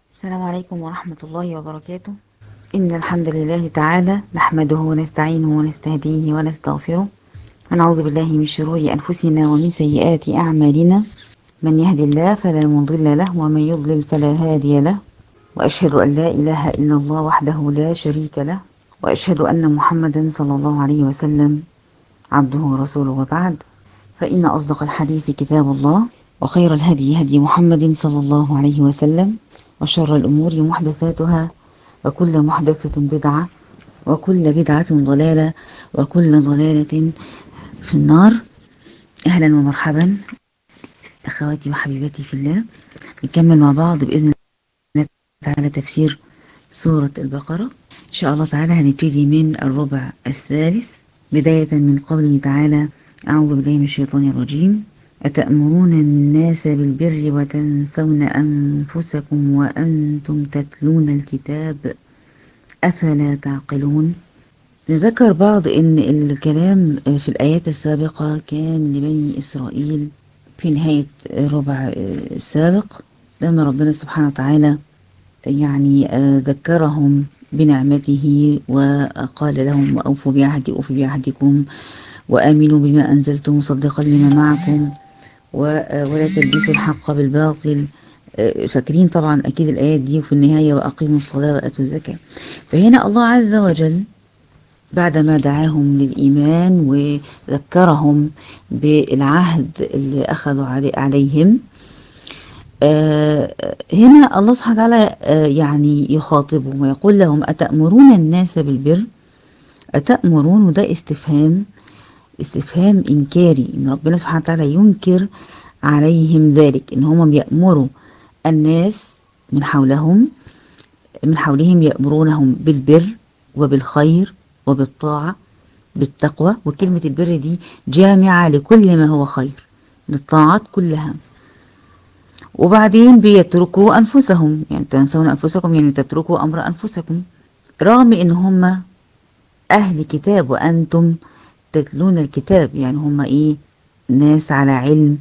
السلام عليكم ورحمة الله وبركاته إن الحمد لله تعالى نحمده ونستعينه ونستهديه ونستغفره ونعوذ بالله من شرور أنفسنا ومن سيئات أعمالنا من يهد الله فلا مضل له ومن يضلل فلا هادي له وأشهد أن لا إله إلا الله وحده لا شريك له وأشهد أن محمدا صلى الله عليه وسلم عبده ورسوله وبعد فإن أصدق الحديث كتاب الله وخير الهدي هدي محمد صلى الله عليه وسلم وشر الأمور محدثاتها وكل محدثة بدعة وكل بدعة ضلالة وكل ضلالة في النار أهلا ومرحبا أخواتي وحبيبتي في الله نكمل مع بعض بإذن الله تعالى تفسير سورة البقرة إن شاء الله تعالى هنبتدي من الربع الثالث بداية من قوله تعالى أعوذ بالله من الشيطان الرجيم أتأمرون الناس بالبر وتنسون أنفسكم وأنتم تتلون الكتاب أفلا تعقلون نذكر بعض أن الكلام في الآيات السابقة كان لبني إسرائيل في نهاية الربع السابق لما ربنا سبحانه وتعالى يعني ذكرهم بنعمته وقال لهم وأوفوا بعهدي أوفي بعهدكم وآمنوا بما أنزلت مصدقا لما معكم ولا تلبسوا الحق بالباطل فاكرين طبعا أكيد الآيات دي وفي النهاية وأقيموا الصلاة وأتوا الزكاة فهنا الله عز وجل بعدما دعاهم للإيمان وذكرهم بالعهد اللي أخذوا عليهم هنا الله سبحانه وتعالى يعني يخاطبهم ويقول لهم أتأمرون الناس بالبر أتأمرون وده استفهام استفهام إنكاري إن ربنا سبحانه وتعالى ينكر عليهم ذلك إن هم يأمروا الناس من حولهم من حولهم يأمرونهم بالبر وبالخير وبالطاعة بالتقوى وكلمة البر دي جامعة لكل ما هو خير للطاعات كلها وبعدين بيتركوا أنفسهم يعني تنسون أنفسكم يعني تتركوا أمر أنفسكم رغم إن هم أهل كتاب وأنتم تتلون الكتاب يعني هم إيه ناس على علم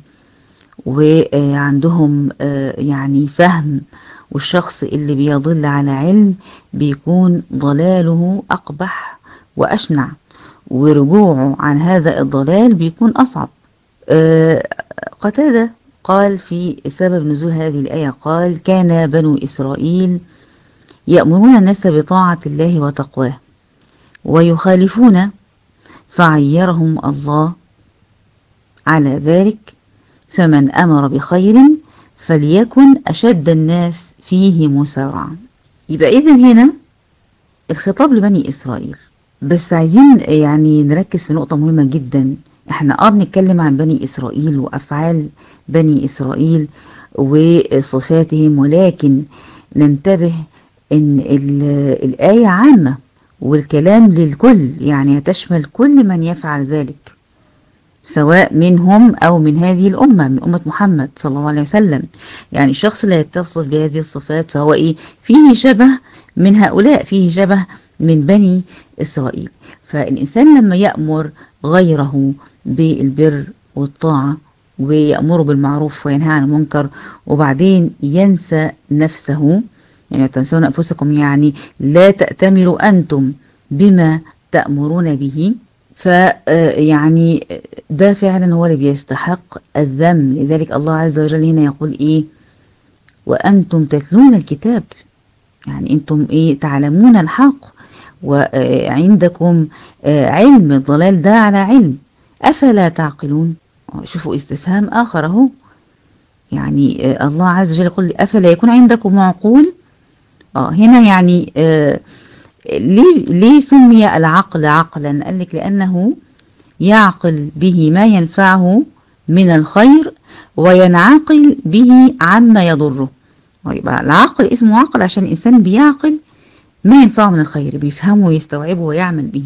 وعندهم يعني فهم والشخص اللي بيضل على علم بيكون ضلاله أقبح وأشنع ورجوعه عن هذا الضلال بيكون أصعب قتادة قال في سبب نزول هذه الآية قال كان بنو إسرائيل يأمرون الناس بطاعة الله وتقواه ويخالفون فعيرهم الله على ذلك فمن أمر بخير فليكن أشد الناس فيه مسارعا يبقى إذن هنا الخطاب لبني إسرائيل بس عايزين يعني نركز في نقطة مهمة جدا احنا اه بنتكلم عن بني إسرائيل وأفعال بني إسرائيل وصفاتهم ولكن ننتبه ان الآية عامة والكلام للكل يعني تشمل كل من يفعل ذلك سواء منهم أو من هذه الأمة من أمة محمد صلى الله عليه وسلم يعني الشخص اللي يتصف بهذه الصفات فهو إيه فيه شبه من هؤلاء فيه شبه من بني إسرائيل فالإنسان لما يأمر غيره بالبر والطاعة ويأمره بالمعروف وينهى عن المنكر وبعدين ينسى نفسه يعني تنسون أنفسكم يعني لا تأتمروا أنتم بما تأمرون به فيعني ده فعلا هو اللي بيستحق الذم لذلك الله عز وجل هنا يقول إيه وأنتم تتلون الكتاب يعني أنتم إيه تعلمون الحق وعندكم علم الضلال ده على علم أفلا تعقلون شوفوا استفهام آخر أهو يعني الله عز وجل يقول أفلا يكون عندكم معقول اه هنا يعني آه ليه ليه سمي العقل عقلا قال لك لانه يعقل به ما ينفعه من الخير وينعقل به عما يضره يبقى العقل اسمه عقل عشان الانسان بيعقل ما ينفعه من الخير بيفهمه ويستوعبه ويعمل به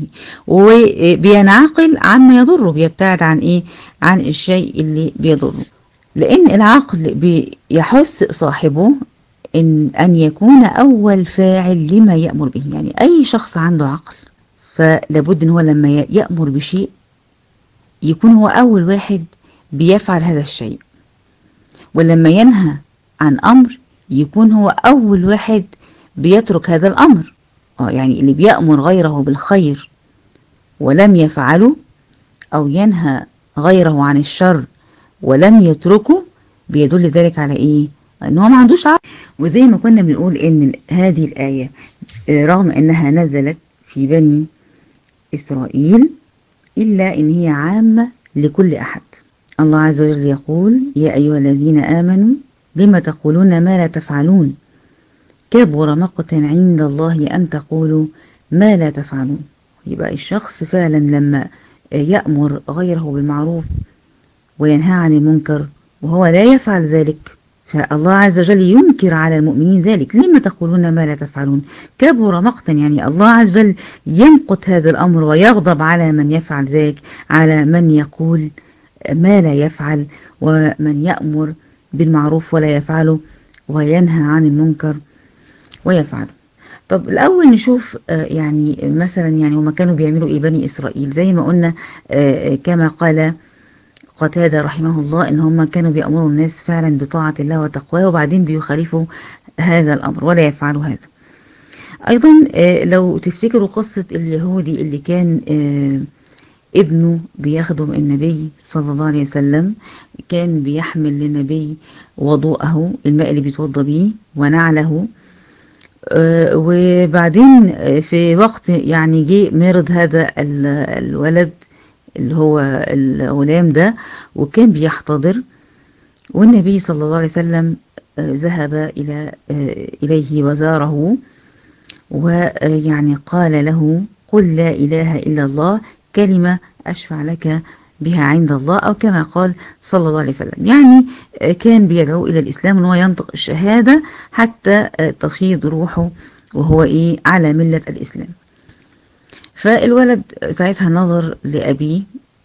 وبينعقل عما يضره بيبتعد عن ايه عن الشيء اللي بيضره لان العقل بيحث صاحبه إن أن يكون أول فاعل لما يأمر به يعني أي شخص عنده عقل فلابد إن هو لما يأمر بشيء يكون هو أول واحد بيفعل هذا الشيء ولما ينهى عن أمر يكون هو أول واحد بيترك هذا الأمر اه يعني اللي بيأمر غيره بالخير ولم يفعله أو ينهى غيره عن الشر ولم يتركه بيدل ذلك على إيه؟ ان هو ما عندوش عقل وزي ما كنا بنقول ان هذه الآية رغم انها نزلت في بني إسرائيل إلا ان هي عامة لكل أحد الله عز وجل يقول يا أيها الذين آمنوا لما تقولون ما لا تفعلون كبر مقتا عند الله أن تقولوا ما لا تفعلون يبقى الشخص فعلا لما يأمر غيره بالمعروف وينهى عن المنكر وهو لا يفعل ذلك فالله عز وجل ينكر على المؤمنين ذلك لما تقولون ما لا تفعلون كبر مقتا يعني الله عز وجل يمقت هذا الأمر ويغضب على من يفعل ذلك على من يقول ما لا يفعل ومن يأمر بالمعروف ولا يفعله وينهى عن المنكر ويفعله طب الأول نشوف يعني مثلا يعني هما كانوا بيعملوا إيه بني إسرائيل زي ما قلنا كما قال قتادة رحمه الله إن هم كانوا بيأمروا الناس فعلا بطاعة الله وتقواه وبعدين بيخالفوا هذا الأمر ولا يفعلوا هذا أيضا لو تفتكروا قصة اليهودي اللي كان ابنه بيخدم النبي صلى الله عليه وسلم كان بيحمل للنبي وضوءه الماء اللي بيتوضى بيه ونعله وبعدين في وقت يعني جه مرض هذا الولد اللي هو الغلام ده وكان بيحتضر والنبي صلى الله عليه وسلم ذهب إلى إليه وزاره ويعني قال له قل لا إله إلا الله كلمة أشفع لك بها عند الله أو كما قال صلى الله عليه وسلم يعني كان بيدعو إلى الإسلام أنه ينطق الشهادة حتى تفيض روحه وهو إيه على ملة الإسلام فالولد ساعتها نظر لأبيه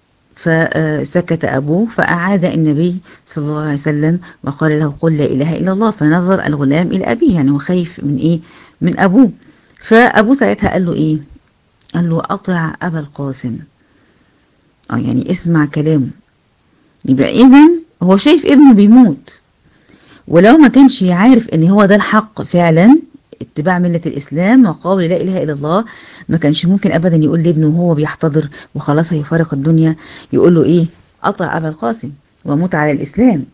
فسكت أبوه فأعاد النبي صلى الله عليه وسلم وقال له قل لا إله إلا الله فنظر الغلام إلى أبيه يعني هو خايف من إيه من أبوه فأبوه ساعتها قال له إيه قال له أطع أبا القاسم اه يعني اسمع كلامه يبقى إذا هو شايف ابنه بيموت ولو ما كانش عارف ان هو ده الحق فعلا اتباع ملة الإسلام وقول لا إله إلا الله ما كانش ممكن أبدا يقول لابنه وهو بيحتضر وخلاص هيفارق الدنيا يقول له إيه أطع أبا القاسم وموت على الإسلام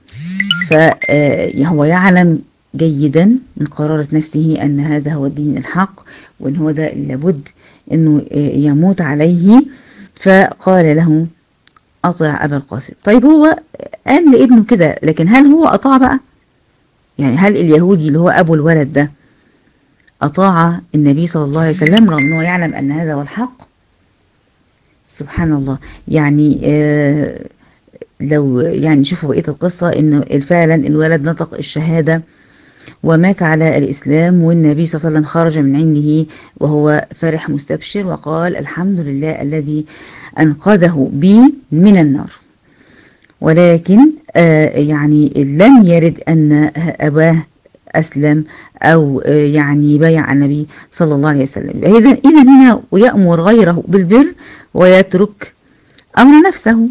فهو يعلم جيدا من قرارة نفسه أن هذا هو الدين الحق وأن هو ده لابد أنه يموت عليه فقال له أطع أبا القاسم طيب هو قال لابنه كده لكن هل هو أطاع بقى يعني هل اليهودي اللي هو أبو الولد ده أطاع النبي صلى الله عليه وسلم رغم أنه يعلم أن هذا هو الحق سبحان الله يعني آه لو يعني شوفوا بقية القصة أنه فعلا الولد نطق الشهادة ومات على الإسلام والنبي صلى الله عليه وسلم خرج من عنده وهو فرح مستبشر وقال الحمد لله الذي أنقذه بي من النار ولكن آه يعني لم يرد أن أباه أسلم أو يعني بايع النبي صلى الله عليه وسلم إذا إذا هنا يأمر غيره بالبر ويترك أمر نفسه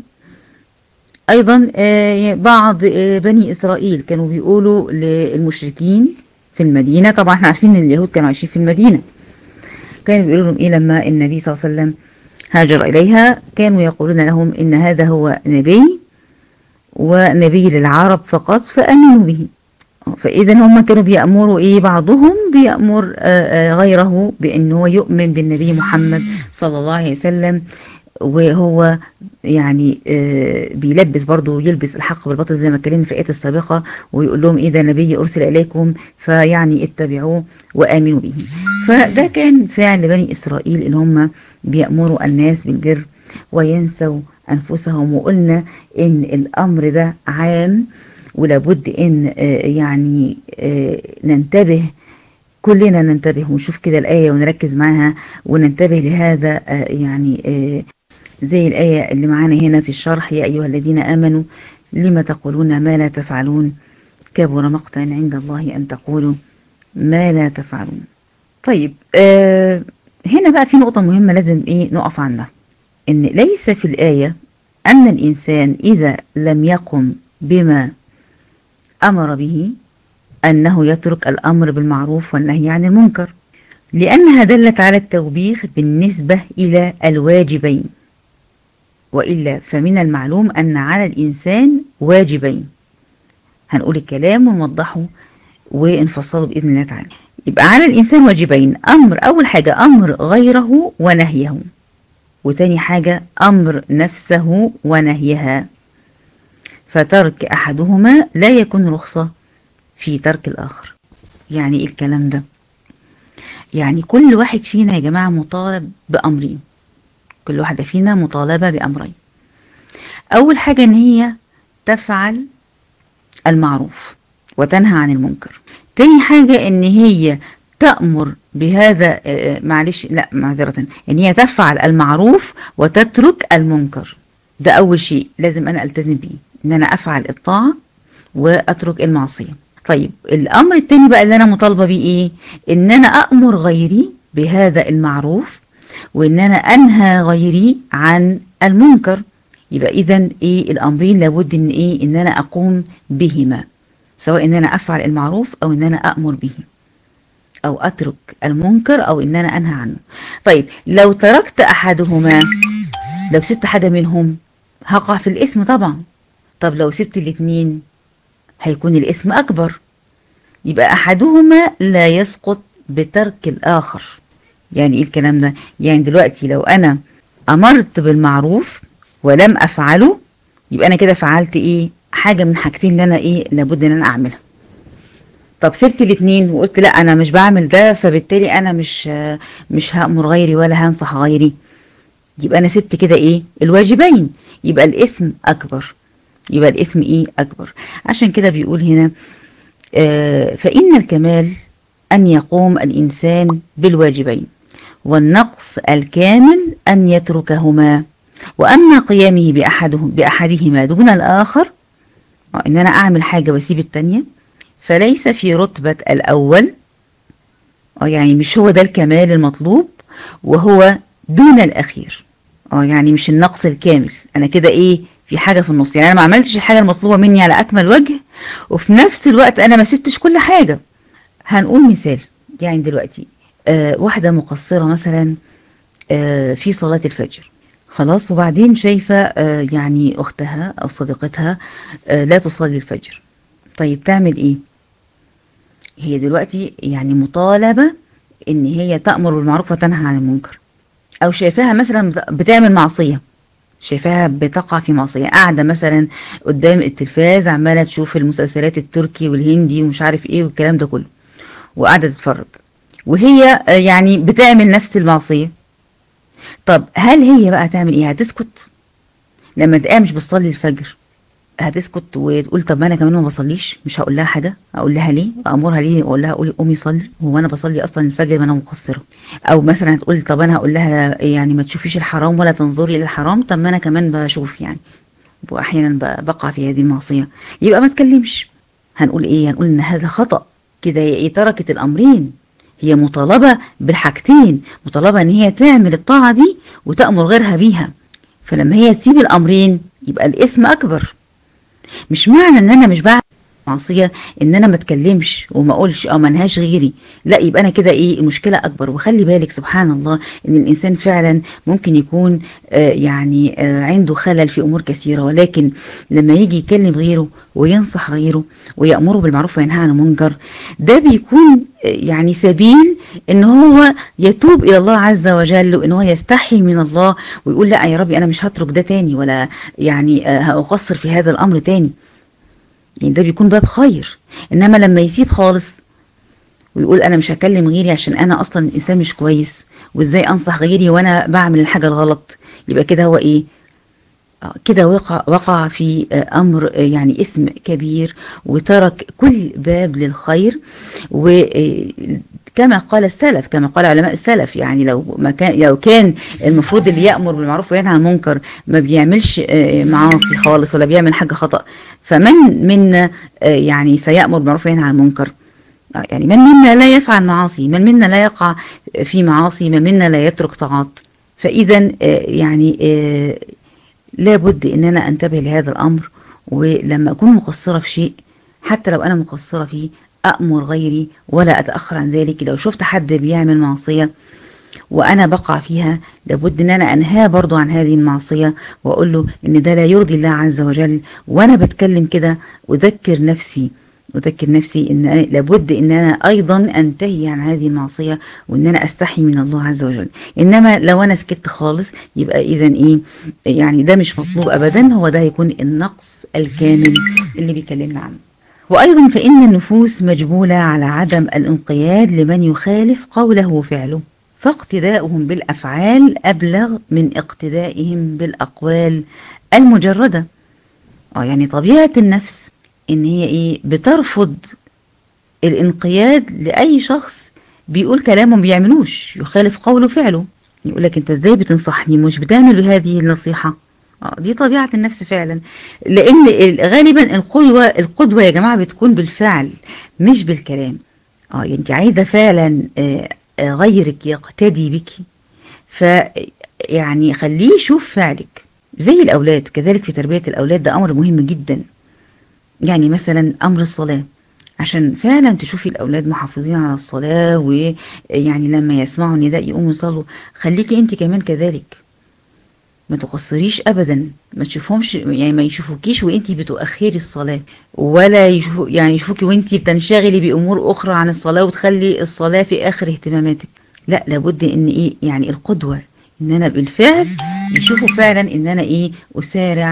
أيضا بعض بني إسرائيل كانوا بيقولوا للمشركين في المدينة طبعا احنا عارفين ان اليهود كانوا عايشين في المدينة كانوا بيقولوا لهم إيه لما النبي صلى الله عليه وسلم هاجر إليها كانوا يقولون لهم إن هذا هو نبي ونبي للعرب فقط فأمنوا به فإذا هم كانوا بيأمروا إيه بعضهم بيأمر غيره بأنه يؤمن بالنبي محمد صلى الله عليه وسلم وهو يعني بيلبس برضه يلبس الحق بالباطل زي ما اتكلمنا في الآيات السابقة ويقول لهم إيه ده نبي أرسل إليكم فيعني اتبعوه وآمنوا به فده كان فعل بني إسرائيل إن هم بيأمروا الناس بالبر وينسوا أنفسهم وقلنا إن الأمر ده عام ولابد ان يعني ننتبه كلنا ننتبه ونشوف كده الآية ونركز معاها وننتبه لهذا يعني زي الآية اللي معانا هنا في الشرح يا أيها الذين آمنوا لما تقولون ما لا تفعلون كبر مقتا عند الله أن تقولوا ما لا تفعلون طيب آه هنا بقى في نقطة مهمة لازم إيه نقف عندها إن ليس في الآية أن الإنسان إذا لم يقم بما أمر به أنه يترك الأمر بالمعروف والنهي عن المنكر لأنها دلت على التوبيخ بالنسبة إلى الواجبين وإلا فمن المعلوم أن على الإنسان واجبين هنقول الكلام ونوضحه ونفصله بإذن الله تعالى يبقى على الإنسان واجبين أمر أول حاجة أمر غيره ونهيه وتاني حاجة أمر نفسه ونهيها فترك أحدهما لا يكون رخصة في ترك الآخر يعني إيه الكلام ده يعني كل واحد فينا يا جماعة مطالب بأمرين كل واحدة فينا مطالبة بأمرين أول حاجة إن هي تفعل المعروف وتنهى عن المنكر تاني حاجة إن هي تأمر بهذا معلش لا معذرة إن هي تفعل المعروف وتترك المنكر ده أول شيء لازم أنا ألتزم بيه إن أنا أفعل الطاعة وأترك المعصية طيب الأمر التاني بقى اللي أنا مطالبة بيه إيه إن أنا أأمر غيري بهذا المعروف وإن أنا أنهى غيري عن المنكر يبقى إذا إيه الأمرين لابد إن إيه إن أنا أقوم بهما سواء إن أنا أفعل المعروف أو إن أنا أأمر به أو أترك المنكر أو إن أنا أنهى عنه طيب لو تركت أحدهما لو سبت حاجة منهم هقع في الإثم طبعا طب لو سبت الاتنين هيكون الإثم أكبر يبقى أحدهما لا يسقط بترك الآخر يعني إيه الكلام ده يعني دلوقتي لو أنا أمرت بالمعروف ولم أفعله يبقى أنا كده فعلت إيه حاجة من حاجتين اللي أنا إيه لابد إن أنا أعملها طب سبت الاتنين وقلت لا أنا مش بعمل ده فبالتالي أنا مش مش هأمر غيري ولا هنصح غيري يبقى أنا سبت كده إيه الواجبين يبقى الإثم أكبر يبقى الإثم إيه أكبر عشان كده بيقول هنا آه فإن الكمال أن يقوم الإنسان بالواجبين والنقص الكامل أن يتركهما وأما قيامه بأحدهم بأحدهما دون الآخر إن أنا أعمل حاجة وأسيب التانية فليس في رتبة الأول يعني مش هو ده الكمال المطلوب وهو دون الأخير اه يعني مش النقص الكامل أنا كده إيه في حاجة في النص يعني أنا ما عملتش الحاجة المطلوبة مني على أكمل وجه وفي نفس الوقت أنا ما سبتش كل حاجة هنقول مثال يعني دلوقتي آه واحدة مقصرة مثلا آه في صلاة الفجر خلاص وبعدين شايفة آه يعني أختها أو صديقتها آه لا تصلي الفجر طيب تعمل إيه هي دلوقتي يعني مطالبة إن هي تأمر بالمعروف وتنهى عن المنكر أو شايفاها مثلا بتعمل معصية شايفاها بتقع في معصية قاعدة مثلا قدام التلفاز عمالة تشوف المسلسلات التركي والهندي ومش عارف ايه والكلام ده كله وقاعدة تتفرج وهي يعني بتعمل نفس المعصية طب هل هي بقى تعمل ايه هتسكت لما تلاقيها مش بتصلي الفجر هتسكت وتقول طب ما انا كمان ما بصليش مش هقول لها حاجه اقول لها ليه امرها ليه اقول لها قولي قومي صلي هو انا بصلي اصلا الفجر ما انا مقصره او مثلا هتقول طب انا هقول لها يعني ما تشوفيش الحرام ولا تنظري للحرام طب ما انا كمان بشوف يعني واحيانا بقع في هذه المعصيه يبقى ما تكلمش هنقول ايه هنقول ان هذا خطا كده هي تركت الامرين هي مطالبه بالحاجتين مطالبه ان هي تعمل الطاعه دي وتامر غيرها بيها فلما هي تسيب الامرين يبقى الاثم اكبر مش معنى ان انا مش بعمل معصيه ان انا ما اتكلمش وما اقولش او ما انهاش غيري لا يبقى انا كده ايه المشكله اكبر وخلي بالك سبحان الله ان الانسان فعلا ممكن يكون آه يعني آه عنده خلل في امور كثيره ولكن لما يجي يكلم غيره وينصح غيره ويامره بالمعروف وينهى عن المنكر ده بيكون يعني سبيل ان هو يتوب الى الله عز وجل وان هو يستحي من الله ويقول لا يا ربي انا مش هترك ده تاني ولا يعني هأقصر في هذا الامر تاني يعني ده بيكون باب خير انما لما يسيب خالص ويقول انا مش هكلم غيري عشان انا اصلا انسان مش كويس وازاي انصح غيري وانا بعمل الحاجه الغلط يبقى كده هو ايه كده وقع وقع في امر يعني اسم كبير وترك كل باب للخير وكما قال السلف كما قال علماء السلف يعني لو ما كان لو كان المفروض اللي يامر بالمعروف وينهى عن المنكر ما بيعملش معاصي خالص ولا بيعمل حاجه خطا فمن منا يعني سيامر بالمعروف وينهى عن المنكر يعني من منا لا يفعل معاصي من منا لا يقع في معاصي من منا لا يترك طاعات فاذا يعني لابد ان انا انتبه لهذا الامر ولما اكون مقصرة في شيء حتى لو انا مقصرة فيه أأمر غيري ولا أتأخر عن ذلك لو شفت حد بيعمل معصية وأنا بقع فيها لابد أن أنا أنهاه برضو عن هذه المعصية وأقول له أن ده لا يرضي الله عز وجل وأنا بتكلم كده أذكر نفسي أذكر نفسي أن أنا لابد أن أنا أيضا أنتهي عن هذه المعصية وأن أنا أستحي من الله عز وجل إنما لو أنا سكت خالص يبقى إذا إيه يعني ده مش مطلوب أبدا هو ده هيكون النقص الكامل اللي بيكلمنا عنه وأيضا فإن النفوس مجبولة على عدم الانقياد لمن يخالف قوله وفعله فاقتداؤهم بالأفعال أبلغ من اقتدائهم بالأقوال المجردة اه يعني طبيعة النفس إن هي إيه بترفض الانقياد لأي شخص بيقول كلامه ما بيعملوش يخالف قوله وفعله يقول لك أنت إزاي بتنصحني مش بتعمل هذه النصيحة اه دي طبيعة النفس فعلا لأن غالبا القدوة القدوة يا جماعة بتكون بالفعل مش بالكلام اه انت عايزة فعلا آه غيرك يقتدي بك ف يعني خليه يشوف فعلك زي الأولاد كذلك في تربية الأولاد ده أمر مهم جدا يعني مثلا أمر الصلاة عشان فعلا تشوفي الأولاد محافظين على الصلاة ويعني لما يسمعوا نداء يقوموا يصلوا خليكي أنت كمان كذلك ما تقصريش ابدا ما تشوفهمش يعني ما يشوفوكيش وانتي بتؤخري الصلاه ولا يشوفو يعني يشوفوكي وانتي بتنشغلي بامور اخرى عن الصلاه وتخلي الصلاه في اخر اهتماماتك لا لابد ان ايه يعني القدوه ان انا بالفعل يشوفوا فعلا ان انا ايه اسارع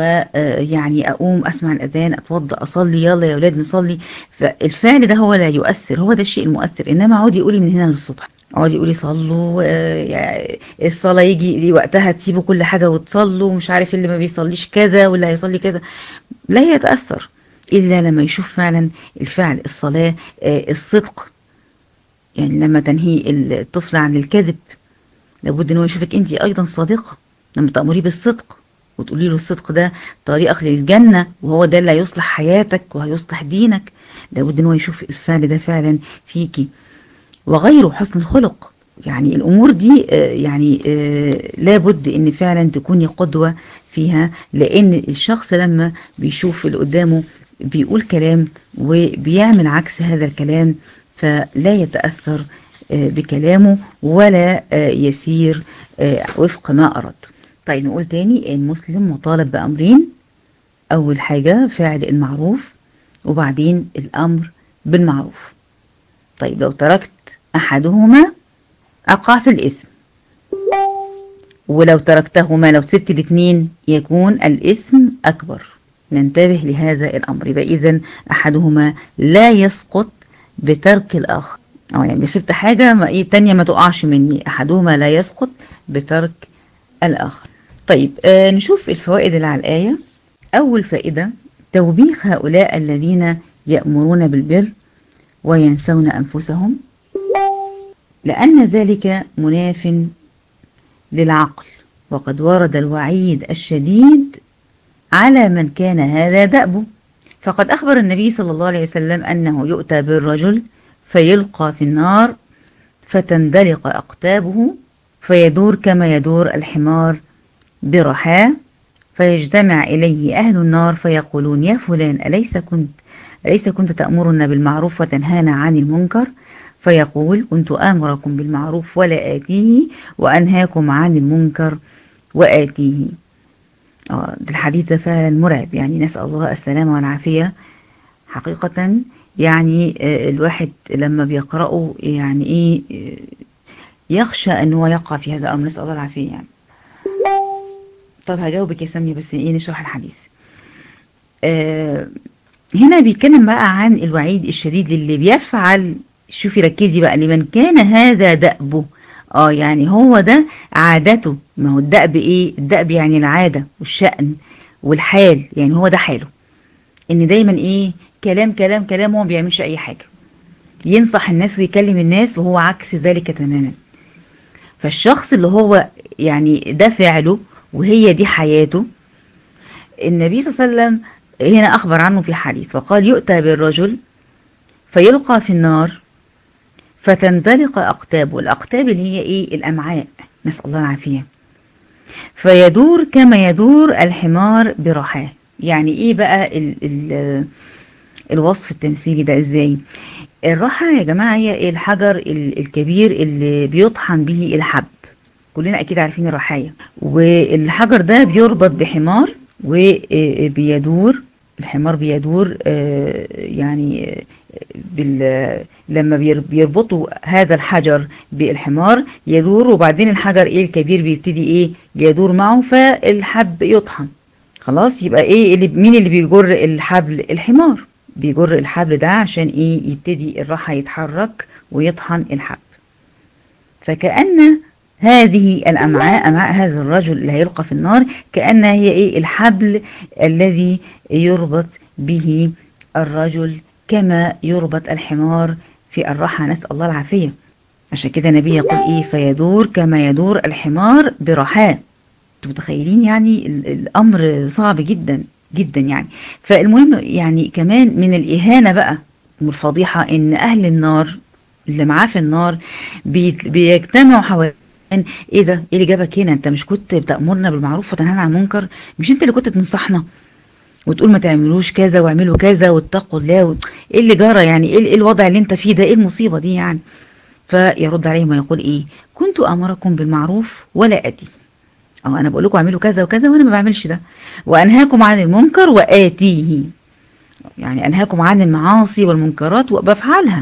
ويعني اقوم اسمع الاذان اتوضا اصلي يلا يا اولاد نصلي فالفعل ده هو لا يؤثر هو ده الشيء المؤثر انما اقعدي قولي من هنا للصبح اقعدي قولي صلوا يعني الصلاه يجي وقتها تسيبوا كل حاجه وتصلوا ومش عارف اللي ما بيصليش كذا واللي هيصلي كذا لا يتاثر الا لما يشوف فعلا الفعل الصلاه الصدق يعني لما تنهي الطفل عن الكذب لابد ان هو يشوفك انت ايضا صادقه لما تامريه بالصدق وتقولي له الصدق ده طريقك للجنه وهو ده اللي هيصلح حياتك وهيصلح دينك لابد ان هو يشوف الفعل ده فعلا فيكي وغيره حسن الخلق يعني الامور دي يعني لابد ان فعلا تكوني قدوه فيها لان الشخص لما بيشوف اللي قدامه بيقول كلام وبيعمل عكس هذا الكلام فلا يتاثر بكلامه ولا يسير وفق ما أراد طيب نقول تاني المسلم مطالب بأمرين أول حاجة فعل المعروف وبعدين الأمر بالمعروف طيب لو تركت أحدهما أقع في الإثم ولو تركتهما لو سبت الاثنين يكون الإثم أكبر ننتبه لهذا الأمر يبقى إذن أحدهما لا يسقط بترك الآخر اه يعني سبت حاجة ما ايه تانية ما تقعش مني احدهما لا يسقط بترك الاخر طيب آه نشوف الفوائد اللي على الآية اول فائدة توبيخ هؤلاء الذين يأمرون بالبر وينسون انفسهم لأن ذلك مناف للعقل وقد ورد الوعيد الشديد على من كان هذا دأبه فقد أخبر النبي صلى الله عليه وسلم أنه يؤتى بالرجل فيلقى في النار فتندلق أقتابه فيدور كما يدور الحمار برحاه فيجتمع إليه أهل النار فيقولون يا فلان أليس كنت أليس كنت تأمرنا بالمعروف وتنهانا عن المنكر فيقول كنت آمركم بالمعروف ولا آتيه وأنهاكم عن المنكر وآتيه آه الحديث ده فعلا مرعب يعني نسأل الله السلامة والعافية حقيقة يعني الواحد لما بيقرأه يعني ايه يخشى ان هو يقع في هذا الامر نسأل الله العافية يعني طب هجاوبك يا سامية بس ايه نشرح الحديث آه هنا بيتكلم بقى عن الوعيد الشديد للي بيفعل شوفي ركزي بقى لمن كان هذا دأبه اه يعني هو ده عادته ما هو الدأب ايه الدأب يعني العادة والشأن والحال يعني هو ده حاله ان دايما ايه كلام كلام كلام هو ما بيعملش اي حاجه ينصح الناس ويكلم الناس وهو عكس ذلك تماما فالشخص اللي هو يعني ده فعله وهي دي حياته النبي صلى الله عليه وسلم هنا اخبر عنه في حديث وقال يؤتى بالرجل فيلقى في النار فتندلق اقتابه الاقتاب اللي هي ايه الامعاء نسال الله العافيه فيدور كما يدور الحمار برحاه يعني ايه بقى ال ال الوصف التمثيلي ده ازاي الراحة يا جماعة هي الحجر ال- الكبير اللي بيطحن به الحب كلنا اكيد عارفين الرحاية والحجر ده بيربط بحمار وبيدور الحمار بيدور آه، يعني آه، بال لما بير- بيربطوا هذا الحجر بالحمار يدور وبعدين الحجر ايه الكبير بيبتدي ايه يدور معه فالحب يطحن خلاص يبقى ايه اللي مين اللي بيجر الحبل الحمار بيجر الحبل ده عشان ايه يبتدي الراحة يتحرك ويطحن الحب فكأن هذه الأمعاء أمعاء هذا الرجل اللي هيلقى في النار كأنها هي إيه الحبل الذي يربط به الرجل كما يربط الحمار في الراحة نسأل الله العافية عشان كده النبي يقول إيه فيدور كما يدور الحمار برحاه انتوا متخيلين يعني ال- الأمر صعب جدا جدا يعني فالمهم يعني كمان من الإهانة بقى والفضيحة إن أهل النار اللي معاه في النار بيت- بيجتمعوا حوالين ايه ده ايه اللي جابك هنا انت مش كنت بتأمرنا بالمعروف وتنهانا عن المنكر مش انت اللي كنت بتنصحنا وتقول ما تعملوش كذا واعملوا كذا واتقوا الله و... ايه اللي جرى يعني ايه إيه الوضع اللي انت فيه ده ايه المصيبة دي يعني فيرد عليهم ويقول ايه كنت امركم بالمعروف ولا اتي اه انا بقول لكم اعملوا كذا وكذا وانا ما بعملش ده وانهاكم عن المنكر واتيه يعني انهاكم عن المعاصي والمنكرات وبفعلها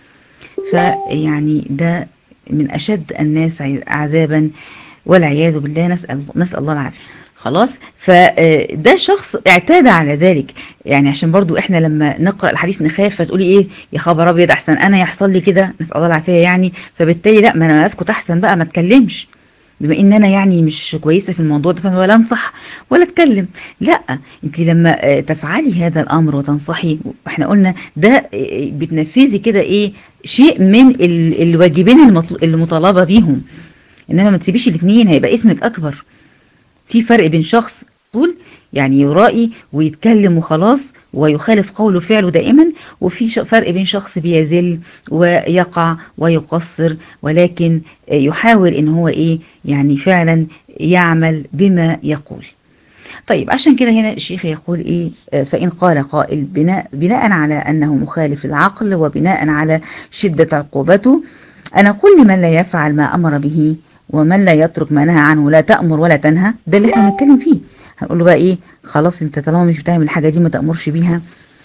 فيعني ده من اشد الناس عذابا والعياذ بالله نسال نسال الله العافيه خلاص فده شخص اعتاد على ذلك يعني عشان برضو احنا لما نقرا الحديث نخاف فتقولي ايه يا خبر ابيض احسن انا يحصل لي كده نسال الله العافيه يعني فبالتالي لا ما انا اسكت احسن بقى ما اتكلمش بما ان انا يعني مش كويسه في الموضوع ده فانا ولا انصح ولا اتكلم لا انت لما آه، تفعلي هذا الامر وتنصحي احنا قلنا ده آه، بتنفذي كده ايه شيء من ال- الواجبين المطل- المطالبه بيهم انما ما تسيبيش الاثنين هيبقى اسمك اكبر في فرق بين شخص طول يعني يرائي ويتكلم وخلاص ويخالف قوله فعله دائما وفي ش- فرق بين شخص بيزل ويقع ويقصر ولكن يحاول ان هو ايه يعني فعلا يعمل بما يقول طيب عشان كده هنا الشيخ يقول ايه آه، فإن قال قائل بناء, بناء على أنه مخالف العقل وبناء على شدة عقوبته أنا أقول لمن لا يفعل ما أمر به ومن لا يترك ما نهى عنه لا تأمر ولا تنهى ده اللي احنا بنتكلم فيه هنقول له بقى ايه خلاص انت طالما مش بتعمل الحاجة دي ما تأمرش بيها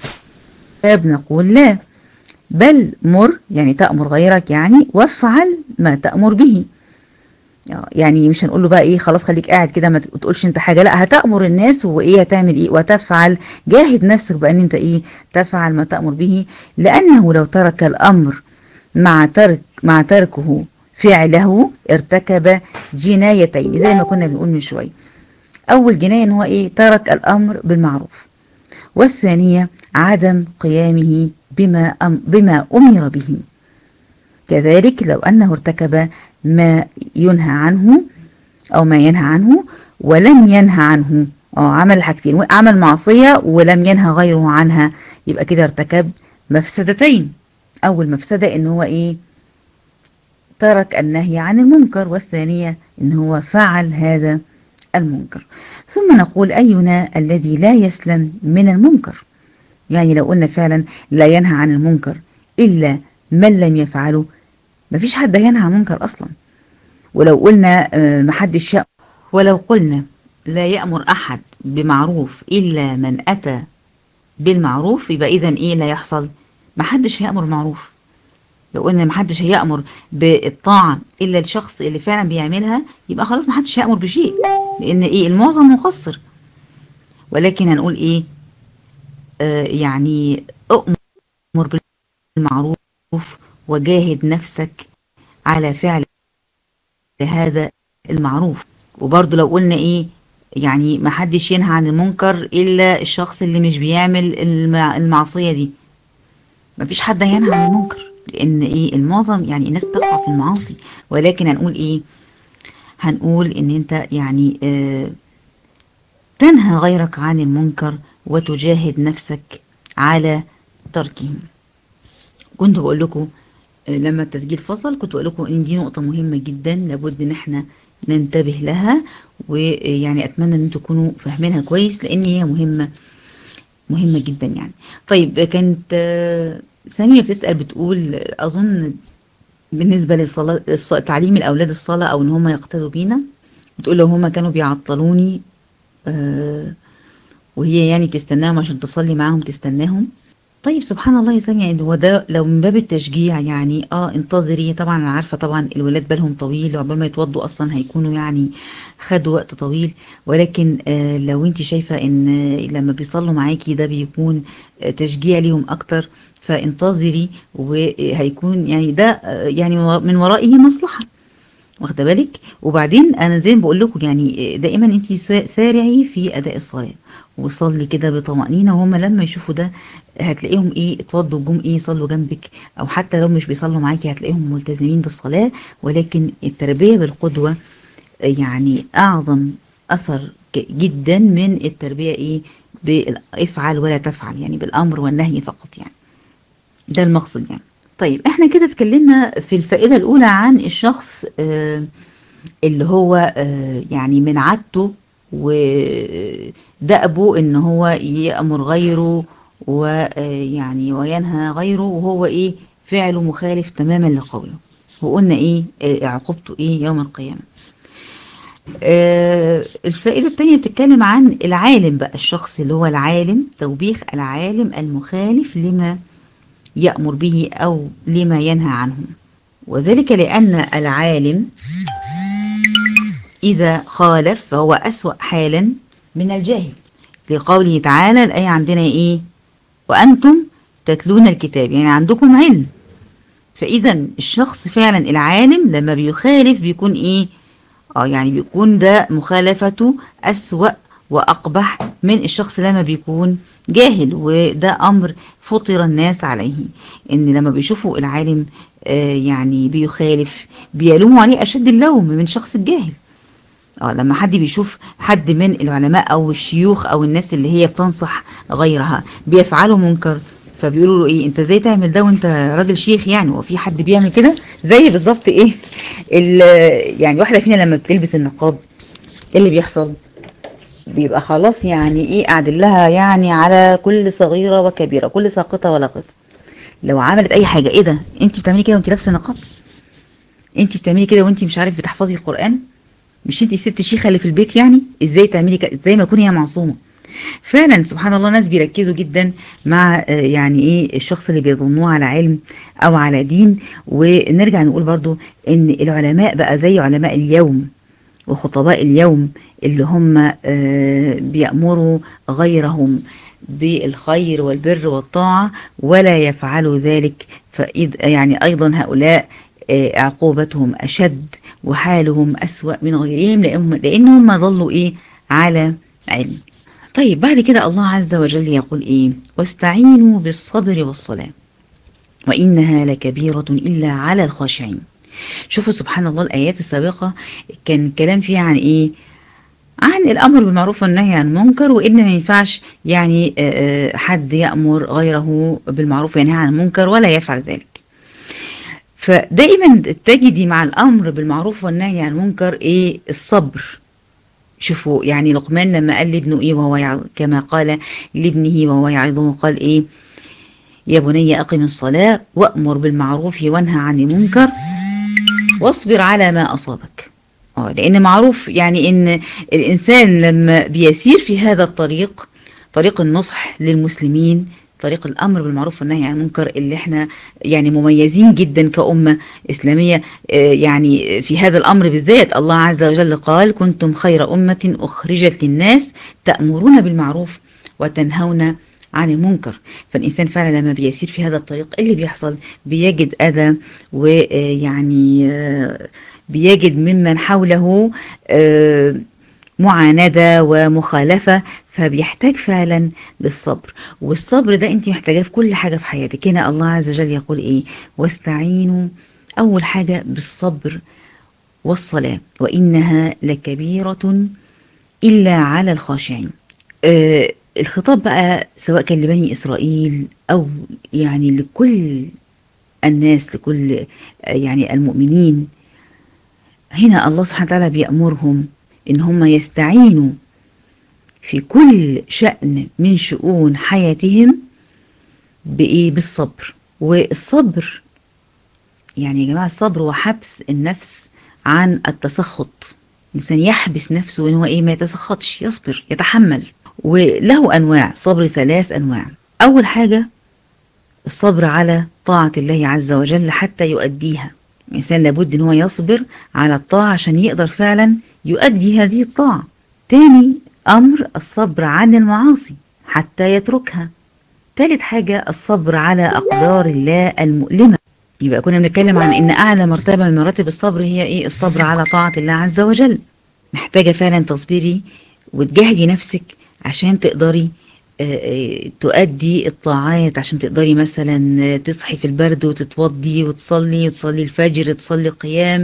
فبنقول لا بل مر يعني تأمر غيرك يعني وافعل ما تأمر به يعني مش هنقول له بقى ايه خلاص خليك قاعد كده ما تقولش انت حاجه لا هتأمر الناس وايه هتعمل ايه وتفعل جاهد نفسك بان انت ايه تفعل ما تأمر به لانه لو ترك الامر مع ترك مع تركه فعله ارتكب جنايتين زي ما كنا بنقول من شويه اول جنايه ان هو ايه ترك الامر بالمعروف والثانيه عدم قيامه بما أم بما امر به كذلك لو أنه ارتكب ما ينهى عنه أو ما ينهى عنه ولم ينهى عنه اه عمل الحاجتين عمل معصية ولم ينهى غيره عنها يبقى كده ارتكب مفسدتين أول مفسدة إن هو إيه ترك النهي عن المنكر والثانية إن هو فعل هذا المنكر ثم نقول أينا الذي لا يسلم من المنكر يعني لو قلنا فعلا لا ينهى عن المنكر إلا من لم يفعله مفيش حد هينهى عن منكر أصلا ولو قلنا آه، محدش يأمر ولو قلنا لا يأمر أحد بمعروف إلا من أتى بالمعروف يبقى إذا إيه لا يحصل محدش هيأمر معروف لو قلنا محدش هيأمر بالطاعة إلا الشخص اللي فعلا بيعملها يبقى خلاص محدش هيأمر بشيء لأن إيه المعظم مقصر ولكن هنقول إيه آه يعني أؤمر بالمعروف وجاهد نفسك على فعل هذا المعروف وبرضه لو قلنا ايه يعني ما حدش ينهى عن المنكر الا الشخص اللي مش بيعمل المع- المعصية دي ما فيش حد هينهى عن المنكر لان ايه المعظم يعني الناس تقع في المعاصي ولكن هنقول ايه هنقول ان انت يعني آه تنهى غيرك عن المنكر وتجاهد نفسك على تركه كنت بقول لكم آه، لما التسجيل فصل كنت بقول لكم ان دي نقطة مهمة جدا لابد ان احنا ننتبه لها ويعني اتمنى ان انتوا تكونوا فاهمينها كويس لان هي مهمة مهمة جدا يعني طيب كانت آه، سامية بتسأل بتقول أظن بالنسبة للصلاة الص- تعليم الأولاد الصلاة أو إن هم يقتدوا بينا بتقول لو هم كانوا بيعطلوني آه، وهي يعني بتستناهم عشان تصلي معاهم تستناهم طيب سبحان الله يا سامية يعني هو ده لو من باب التشجيع يعني اه انتظري طبعا انا عارفة طبعا الولاد بالهم طويل وعقبال ما يتوضوا اصلا هيكونوا يعني خدوا وقت طويل ولكن آه لو انت شايفة ان لما بيصلوا معاكي ده بيكون آه تشجيع ليهم اكتر فانتظري وهيكون يعني ده آه يعني من ورائه مصلحة واخده بالك وبعدين انا زي ما بقول لكم يعني دائما انت سارعي في اداء الصلاه وصلي كده بطمأنينة وهم لما يشوفوا ده هتلاقيهم ايه اتوضوا جم ايه يصلوا جنبك او حتى لو مش بيصلوا معاكي هتلاقيهم ملتزمين بالصلاة ولكن التربية بالقدوة يعني اعظم اثر جدا من التربية ايه بافعل ولا تفعل يعني بالامر والنهي فقط يعني ده المقصد يعني طيب احنا كده اتكلمنا في الفائدة الاولى عن الشخص آه اللي هو آه يعني من عادته ودأبه ان هو يأمر غيره ويعني وينهى غيره وهو ايه فعله مخالف تماما لقوله وقلنا ايه عقوبته ايه يوم القيامة آه الفائدة التانية بتتكلم عن العالم بقى الشخص اللي هو العالم توبيخ العالم المخالف لما يأمر به أو لما ينهى عنه وذلك لأن العالم إذا خالف فهو أسوأ حالا من الجاهل لقوله تعالى الآية عندنا إيه وأنتم تتلون الكتاب يعني عندكم علم فإذا الشخص فعلا العالم لما بيخالف بيكون إيه اه يعني بيكون ده مخالفته أسوأ وأقبح من الشخص لما بيكون جاهل وده أمر فطر الناس عليه إن لما بيشوفوا العالم آه يعني بيخالف بيلوموا عليه أشد اللوم من شخص الجاهل اه لما حد بيشوف حد من العلماء او الشيوخ او الناس اللي هي بتنصح غيرها بيفعلوا منكر فبيقولوا له ايه انت ازاي تعمل ده وانت راجل شيخ يعني هو في حد بيعمل كده زي بالظبط ايه يعني واحده فينا لما بتلبس النقاب ايه اللي بيحصل بيبقى خلاص يعني ايه قاعد لها يعني على كل صغيره وكبيره كل ساقطه ولاقطه لو عملت اي حاجه ايه ده انت بتعملي كده وانت لابسه نقاب انت بتعملي كده وانت مش عارف بتحفظي القران مش انت الست شيخه اللي في البيت يعني ازاي تعملي كده ازاي ما تكون هي معصومه فعلا سبحان الله ناس بيركزوا جدا مع يعني ايه الشخص اللي بيظنوه على علم او على دين ونرجع نقول برضو ان العلماء بقى زي علماء اليوم وخطباء اليوم اللي هم بيأمروا غيرهم بالخير والبر والطاعة ولا يفعلوا ذلك فإذ يعني أيضا هؤلاء عقوبتهم أشد وحالهم أسوأ من غيرهم لأنهم, لأنهم ظلوا إيه على علم طيب بعد كده الله عز وجل يقول إيه واستعينوا بالصبر والصلاة وإنها لكبيرة إلا على الخاشعين شوفوا سبحان الله الآيات السابقة كان الكلام فيها عن إيه عن الأمر بالمعروف والنهي عن المنكر وإن ما ينفعش يعني حد يأمر غيره بالمعروف وينهى عن المنكر ولا يفعل ذلك فدائما تجدي مع الامر بالمعروف والنهي عن المنكر ايه الصبر شوفوا يعني لقمان لما قال لابنه ايه وهو يعظ كما قال لابنه وهو يعظه قال ايه يا بني اقم الصلاه وامر بالمعروف وانهى عن المنكر واصبر على ما اصابك اه لان معروف يعني ان الانسان لما بيسير في هذا الطريق طريق النصح للمسلمين طريق الامر بالمعروف والنهي عن المنكر اللي احنا يعني مميزين جدا كأمة إسلامية يعني في هذا الأمر بالذات الله عز وجل قال كنتم خير أمة أخرجت للناس تأمرون بالمعروف وتنهون عن المنكر فالإنسان فعلا لما بيسير في هذا الطريق اللي بيحصل بيجد أذى ويعني بيجد ممن حوله معاندة ومخالفة فبيحتاج فعلا للصبر والصبر ده انت محتاجاه في كل حاجة في حياتك هنا الله عز وجل يقول ايه واستعينوا اول حاجة بالصبر والصلاة وانها لكبيرة الا على الخاشعين آه الخطاب بقى سواء كان لبني اسرائيل او يعني لكل الناس لكل يعني المؤمنين هنا الله سبحانه وتعالى بيأمرهم ان هم يستعينوا في كل شأن من شؤون حياتهم بإيه بالصبر والصبر يعني يا جماعة الصبر هو حبس النفس عن التسخط الإنسان يحبس نفسه إن هو إيه ما يتسخطش يصبر يتحمل وله أنواع صبر ثلاث أنواع أول حاجة الصبر على طاعة الله عز وجل حتى يؤديها الإنسان لابد إن هو يصبر على الطاعة عشان يقدر فعلا يؤدي هذه الطاعة تاني أمر الصبر عن المعاصي حتى يتركها تالت حاجة الصبر على أقدار الله المؤلمة يبقى كنا بنتكلم عن إن أعلى مرتبة من مراتب الصبر هي إيه الصبر على طاعة الله عز وجل محتاجة فعلا تصبري وتجاهدي نفسك عشان تقدري تؤدي الطاعات عشان تقدري مثلا تصحي في البرد وتتوضي وتصلي وتصلي الفجر تصلي قيام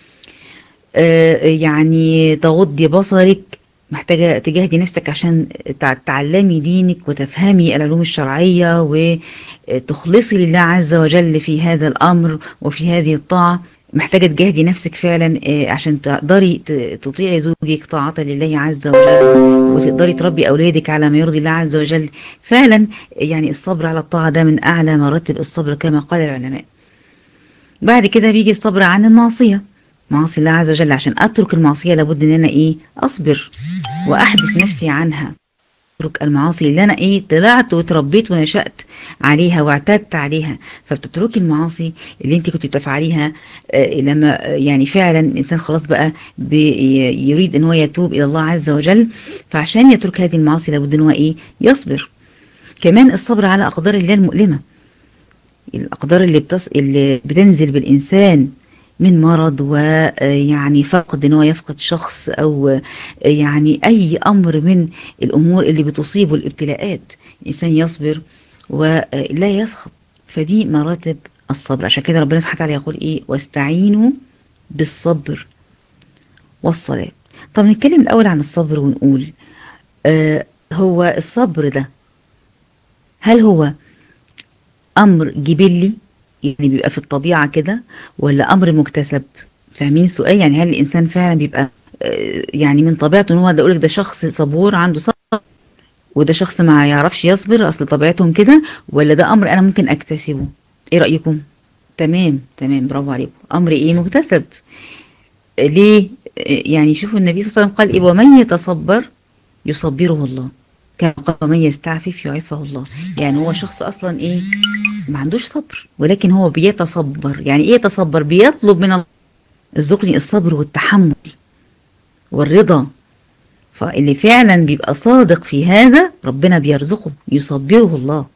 يعني تغضي بصرك محتاجة تجاهدي نفسك عشان تعلمي دينك وتفهمي العلوم الشرعية وتخلصي لله عز وجل في هذا الأمر وفي هذه الطاعة محتاجة تجاهدي نفسك فعلا عشان تقدري تطيعي زوجك طاعة لله عز وجل وتقدري تربي أولادك على ما يرضي الله عز وجل فعلا يعني الصبر على الطاعة ده من أعلى مراتب الصبر كما قال العلماء بعد كده بيجي الصبر عن المعصية معاصي الله عز وجل عشان أترك المعصية لابد إن أنا إيه أصبر وأحبس نفسي عنها اترك المعاصي اللي انا ايه طلعت وتربيت ونشأت عليها واعتدت عليها فبتتركي المعاصي اللي انت كنت بتفعليها آه لما يعني فعلا الانسان خلاص بقى يريد ان هو يتوب الى الله عز وجل فعشان يترك هذه المعاصي لابد ان هو ايه يصبر كمان الصبر على اقدار الله المؤلمه الاقدار اللي بتص... اللي بتنزل بالانسان من مرض ويعني فقد ان هو يفقد شخص او يعني اي امر من الامور اللي بتصيبه الابتلاءات الانسان يصبر ولا يسخط فدي مراتب الصبر عشان كده ربنا سبحانه وتعالى يقول ايه واستعينوا بالصبر والصلاه طب نتكلم الاول عن الصبر ونقول آه هو الصبر ده هل هو امر جبلي يعني بيبقى في الطبيعة كده ولا أمر مكتسب فاهمين السؤال يعني هل الإنسان فعلا بيبقى يعني من طبيعته ان هو ده يقولك ده شخص صبور عنده صبر وده شخص ما يعرفش يصبر أصل طبيعتهم كده ولا ده أمر أنا ممكن أكتسبه إيه رأيكم؟ تمام تمام برافو عليكم أمر إيه مكتسب ليه؟ يعني شوفوا النبي صلى الله عليه وسلم قال إيه ومن يتصبر يصبره الله كما قال ومن يستعفف يعفه الله يعني هو شخص أصلا إيه ما عندوش صبر ولكن هو بيتصبر يعني ايه يتصبر بيطلب من الله ارزقني الصبر والتحمل والرضا فاللي فعلا بيبقى صادق في هذا ربنا بيرزقه يصبره الله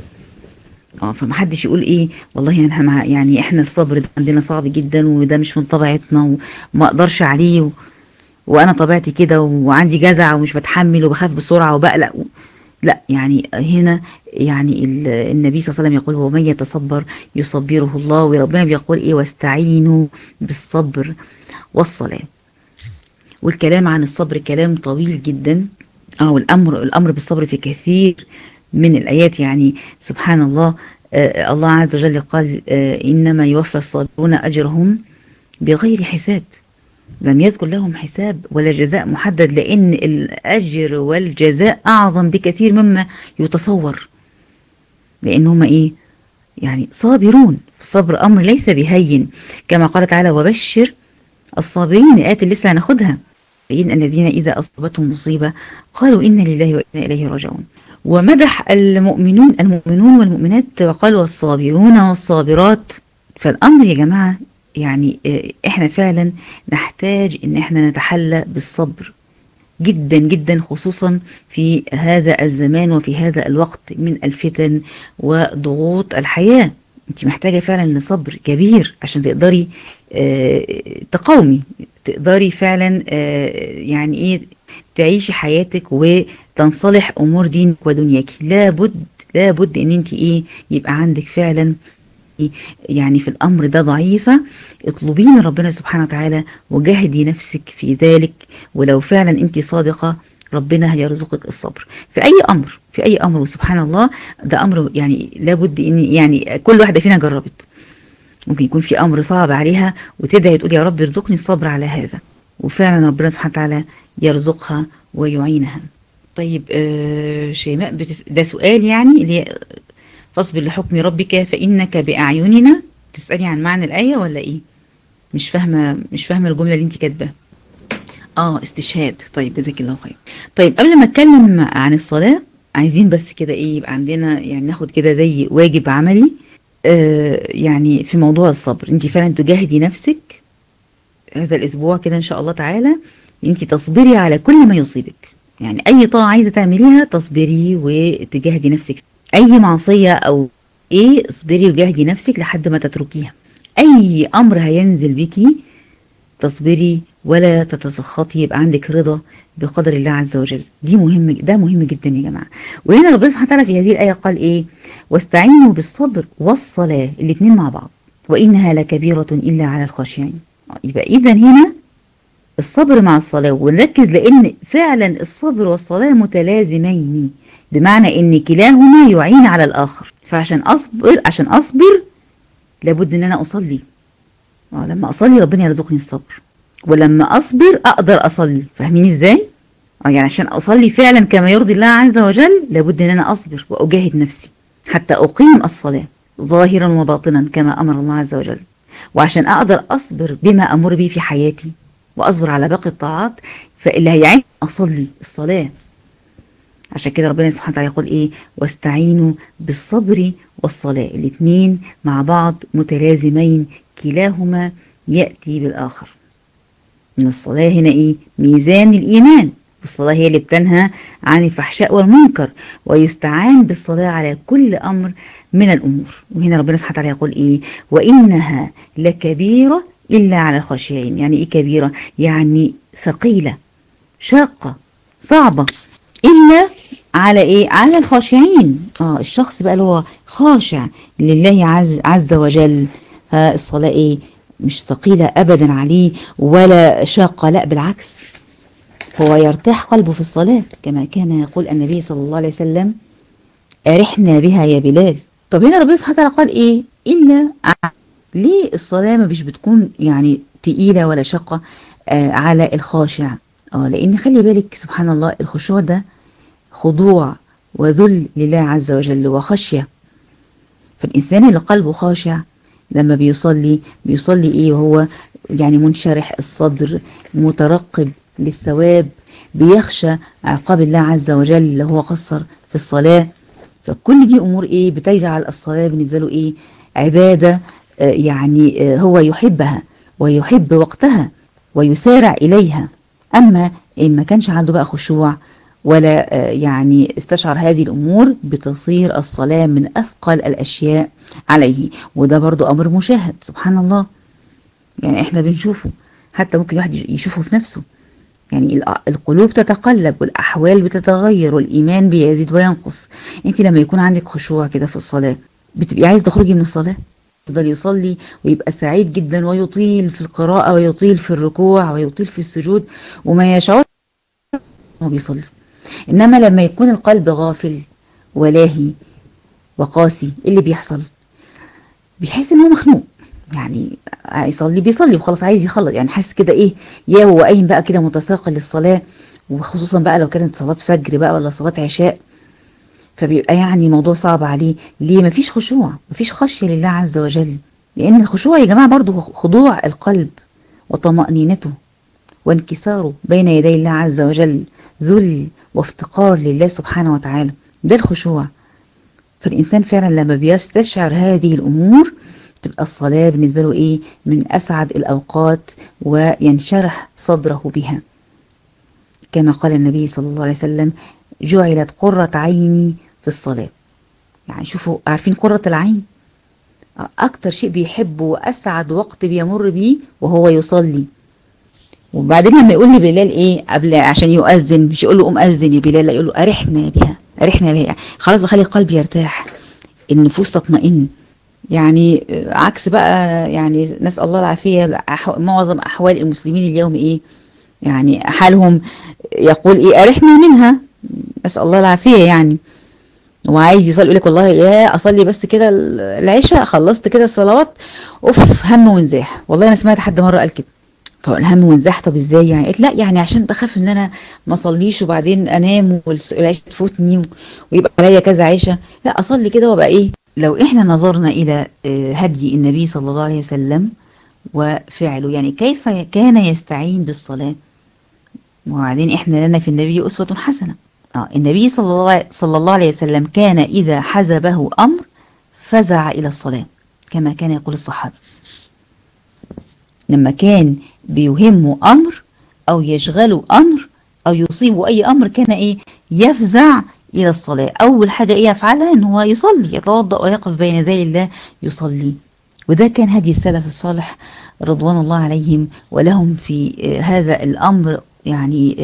اه فمحدش يقول ايه والله انا مع يعني احنا الصبر ده عندنا صعب جدا وده مش من طبيعتنا وما اقدرش عليه و... وانا طبيعتي كده وعندي جزع ومش بتحمل وبخاف بسرعه وبقلق و... لا يعني هنا يعني النبي صلى الله عليه وسلم يقول ومن يتصبر يصبره الله وربنا بيقول ايه واستعينوا بالصبر والصلاة والكلام عن الصبر كلام طويل جدا اه والامر الامر بالصبر في كثير من الايات يعني سبحان الله آه الله عز وجل قال آه انما يوفى الصابرون اجرهم بغير حساب لم يذكر لهم حساب ولا جزاء محدد لأن الأجر والجزاء أعظم بكثير مما يتصور لأن هم إيه يعني صابرون الصبر أمر ليس بهين كما قال تعالى وبشر الصابرين الآيات اللي لسه هناخدها إن الذين إذا أصابتهم مصيبة قالوا إنا لله وإنا إليه راجعون ومدح المؤمنون المؤمنون والمؤمنات وقالوا الصابرون والصابرات فالأمر يا جماعة يعني احنا فعلا نحتاج ان احنا نتحلى بالصبر جدا جدا خصوصا في هذا الزمان وفي هذا الوقت من الفتن وضغوط الحياة انت محتاجة فعلا لصبر كبير عشان تقدري اه تقاومي تقدري فعلا اه يعني ايه تعيشي حياتك وتنصلح امور دينك ودنياك لابد لابد ان انت ايه يبقى عندك فعلا يعني في الأمر ده ضعيفة اطلبيه من ربنا سبحانه وتعالى وجاهدي نفسك في ذلك ولو فعلا انت صادقة ربنا هيرزقك الصبر في أي أمر في أي أمر وسبحان الله ده أمر يعني لابد إن يعني كل واحدة فينا جربت ممكن يكون في أمر صعب عليها وتدعي تقول يا رب ارزقني الصبر على هذا وفعلا ربنا سبحانه وتعالى يرزقها ويعينها طيب آه شيماء بتس... ده سؤال يعني اللي هي فاصبر لحكم ربك فإنك بأعيننا تسألي عن معنى الآية ولا إيه مش فاهمة مش فاهمة الجملة اللي انت كاتباها اه استشهاد طيب جزاك الله خير طيب قبل ما اتكلم عن الصلاة عايزين بس كده ايه يبقى عندنا يعني ناخد كده زي واجب عملي آه يعني في موضوع الصبر انت فعلا تجاهدي نفسك هذا الاسبوع كده ان شاء الله تعالى انت تصبري على كل ما يصيبك يعني اي طاعة عايزة تعمليها تصبري وتجاهدي نفسك اي معصية او ايه اصبري وجاهدي نفسك لحد ما تتركيها اي امر هينزل بيكي تصبري ولا تتسخطي يبقى عندك رضا بقدر الله عز وجل دي مهم ده مهم جدا يا جماعه وهنا ربنا سبحانه وتعالى في هذه الايه قال ايه واستعينوا بالصبر والصلاه الاثنين مع بعض وانها لكبيره الا على الخاشعين يبقى اذا هنا الصبر مع الصلاه ونركز لان فعلا الصبر والصلاه متلازمين بمعنى ان كلاهما يعين على الاخر فعشان اصبر عشان اصبر لابد ان انا اصلي اه لما اصلي ربنا يرزقني الصبر ولما اصبر اقدر اصلي فاهمين ازاي اه يعني عشان اصلي فعلا كما يرضي الله عز وجل لابد ان انا اصبر واجاهد نفسي حتى اقيم الصلاه ظاهرا وباطنا كما امر الله عز وجل وعشان اقدر اصبر بما امر به في حياتي واصبر على باقي الطاعات فاللي هيعين اصلي الصلاه عشان كده ربنا سبحانه وتعالى يقول ايه واستعينوا بالصبر والصلاة الاثنين مع بعض متلازمين كلاهما يأتي بالآخر من الصلاة هنا ايه ميزان الإيمان الصلاة هي اللي بتنهى عن الفحشاء والمنكر ويستعان بالصلاة على كل أمر من الأمور وهنا ربنا سبحانه وتعالى يقول إيه وإنها لكبيرة إلا على الخاشعين يعني إيه كبيرة يعني ثقيلة شاقة صعبة إلا على إيه على الخاشعين آه الشخص بقى اللي هو خاشع لله عز, عز وجل فالصلاة إيه مش ثقيلة أبدا عليه ولا شاقة لا بالعكس هو يرتاح قلبه في الصلاة كما كان يقول النبي صلى الله عليه وسلم أرحنا بها يا بلال طب هنا ربنا سبحانه وتعالى قال إيه إلا ليه الصلاة مش بتكون يعني تقيلة ولا شقة آه على الخاشع اه لأن خلي بالك سبحان الله الخشوع ده خضوع وذل لله عز وجل وخشية فالإنسان اللي قلبه خاشع لما بيصلي بيصلي إيه وهو يعني منشرح الصدر مترقب للثواب بيخشى عقاب الله عز وجل اللي هو قصر في الصلاة فكل دي أمور إيه بتجعل الصلاة بالنسبة له إيه عبادة آه يعني آه هو يحبها ويحب وقتها ويسارع إليها أما إن ما كانش عنده بقى خشوع ولا آه يعني استشعر هذه الأمور بتصير الصلاة من أثقل الأشياء عليه وده برضو أمر مشاهد سبحان الله يعني إحنا بنشوفه حتى ممكن واحد يشوفه في نفسه يعني القلوب تتقلب والأحوال بتتغير والإيمان بيزيد وينقص أنت لما يكون عندك خشوع كده في الصلاة بتبقي عايز تخرجي من الصلاة يفضل يصلي ويبقى سعيد جدا ويطيل في القراءة ويطيل في الركوع ويطيل في السجود وما يشعر هو بيصلي إنما لما يكون القلب غافل ولاهي وقاسي اللي بيحصل بيحس إن هو مخنوق يعني يصلي بيصلي وخلاص عايز يخلص يعني حاسس كده ايه يا هو قايم بقى كده متثاقل للصلاه وخصوصا بقى لو كانت صلاه فجر بقى ولا صلاه عشاء فبيبقى يعني الموضوع صعب عليه ليه مفيش خشوع مفيش خشيه لله عز وجل لان الخشوع يا جماعه برضو خضوع القلب وطمانينته وانكساره بين يدي الله عز وجل ذل وافتقار لله سبحانه وتعالى ده الخشوع فالإنسان فعلا لما بيستشعر هذه الأمور تبقى الصلاة بالنسبة له إيه من أسعد الأوقات وينشرح صدره بها كما قال النبي صلى الله عليه وسلم جعلت قرة عيني في الصلاة يعني شوفوا عارفين قرة العين أكتر شيء بيحبه وأسعد وقت بيمر بيه وهو يصلي وبعدين لما يقول لي بلال ايه قبل عشان يؤذن مش يقول له قوم اذن يا بلال لا يقول له ارحنا بها ارحنا بها خلاص بخلي القلب يرتاح النفوس تطمئن يعني عكس بقى يعني نسال الله العافيه معظم احوال المسلمين اليوم ايه يعني حالهم يقول ايه ارحنا منها نسال الله العافيه يعني هو عايز يصلي يقول لك والله يا اصلي بس كده العشاء خلصت كده الصلوات اوف هم ونزاح والله انا سمعت حد مره قال كده فالهم وانزاح طب ازاي يعني قالت لا يعني عشان بخاف ان انا ما اصليش وبعدين انام والعيشه تفوتني ويبقى عليا كذا عيشه لا اصلي كده وابقى ايه لو احنا نظرنا الى هدي النبي صلى الله عليه وسلم وفعله يعني كيف كان يستعين بالصلاه وبعدين احنا لنا في النبي اسوه حسنه اه النبي صلى الله صلى الله عليه وسلم كان اذا حزبه امر فزع الى الصلاه كما كان يقول الصحابه لما كان بيهمه أمر أو يشغله أمر أو يصيبه أي أمر كان إيه يفزع إلى الصلاة أول حاجة إيه يفعلها إن هو يصلي يتوضأ ويقف بين يدي الله يصلي وده كان هدي السلف الصالح رضوان الله عليهم ولهم في هذا الأمر يعني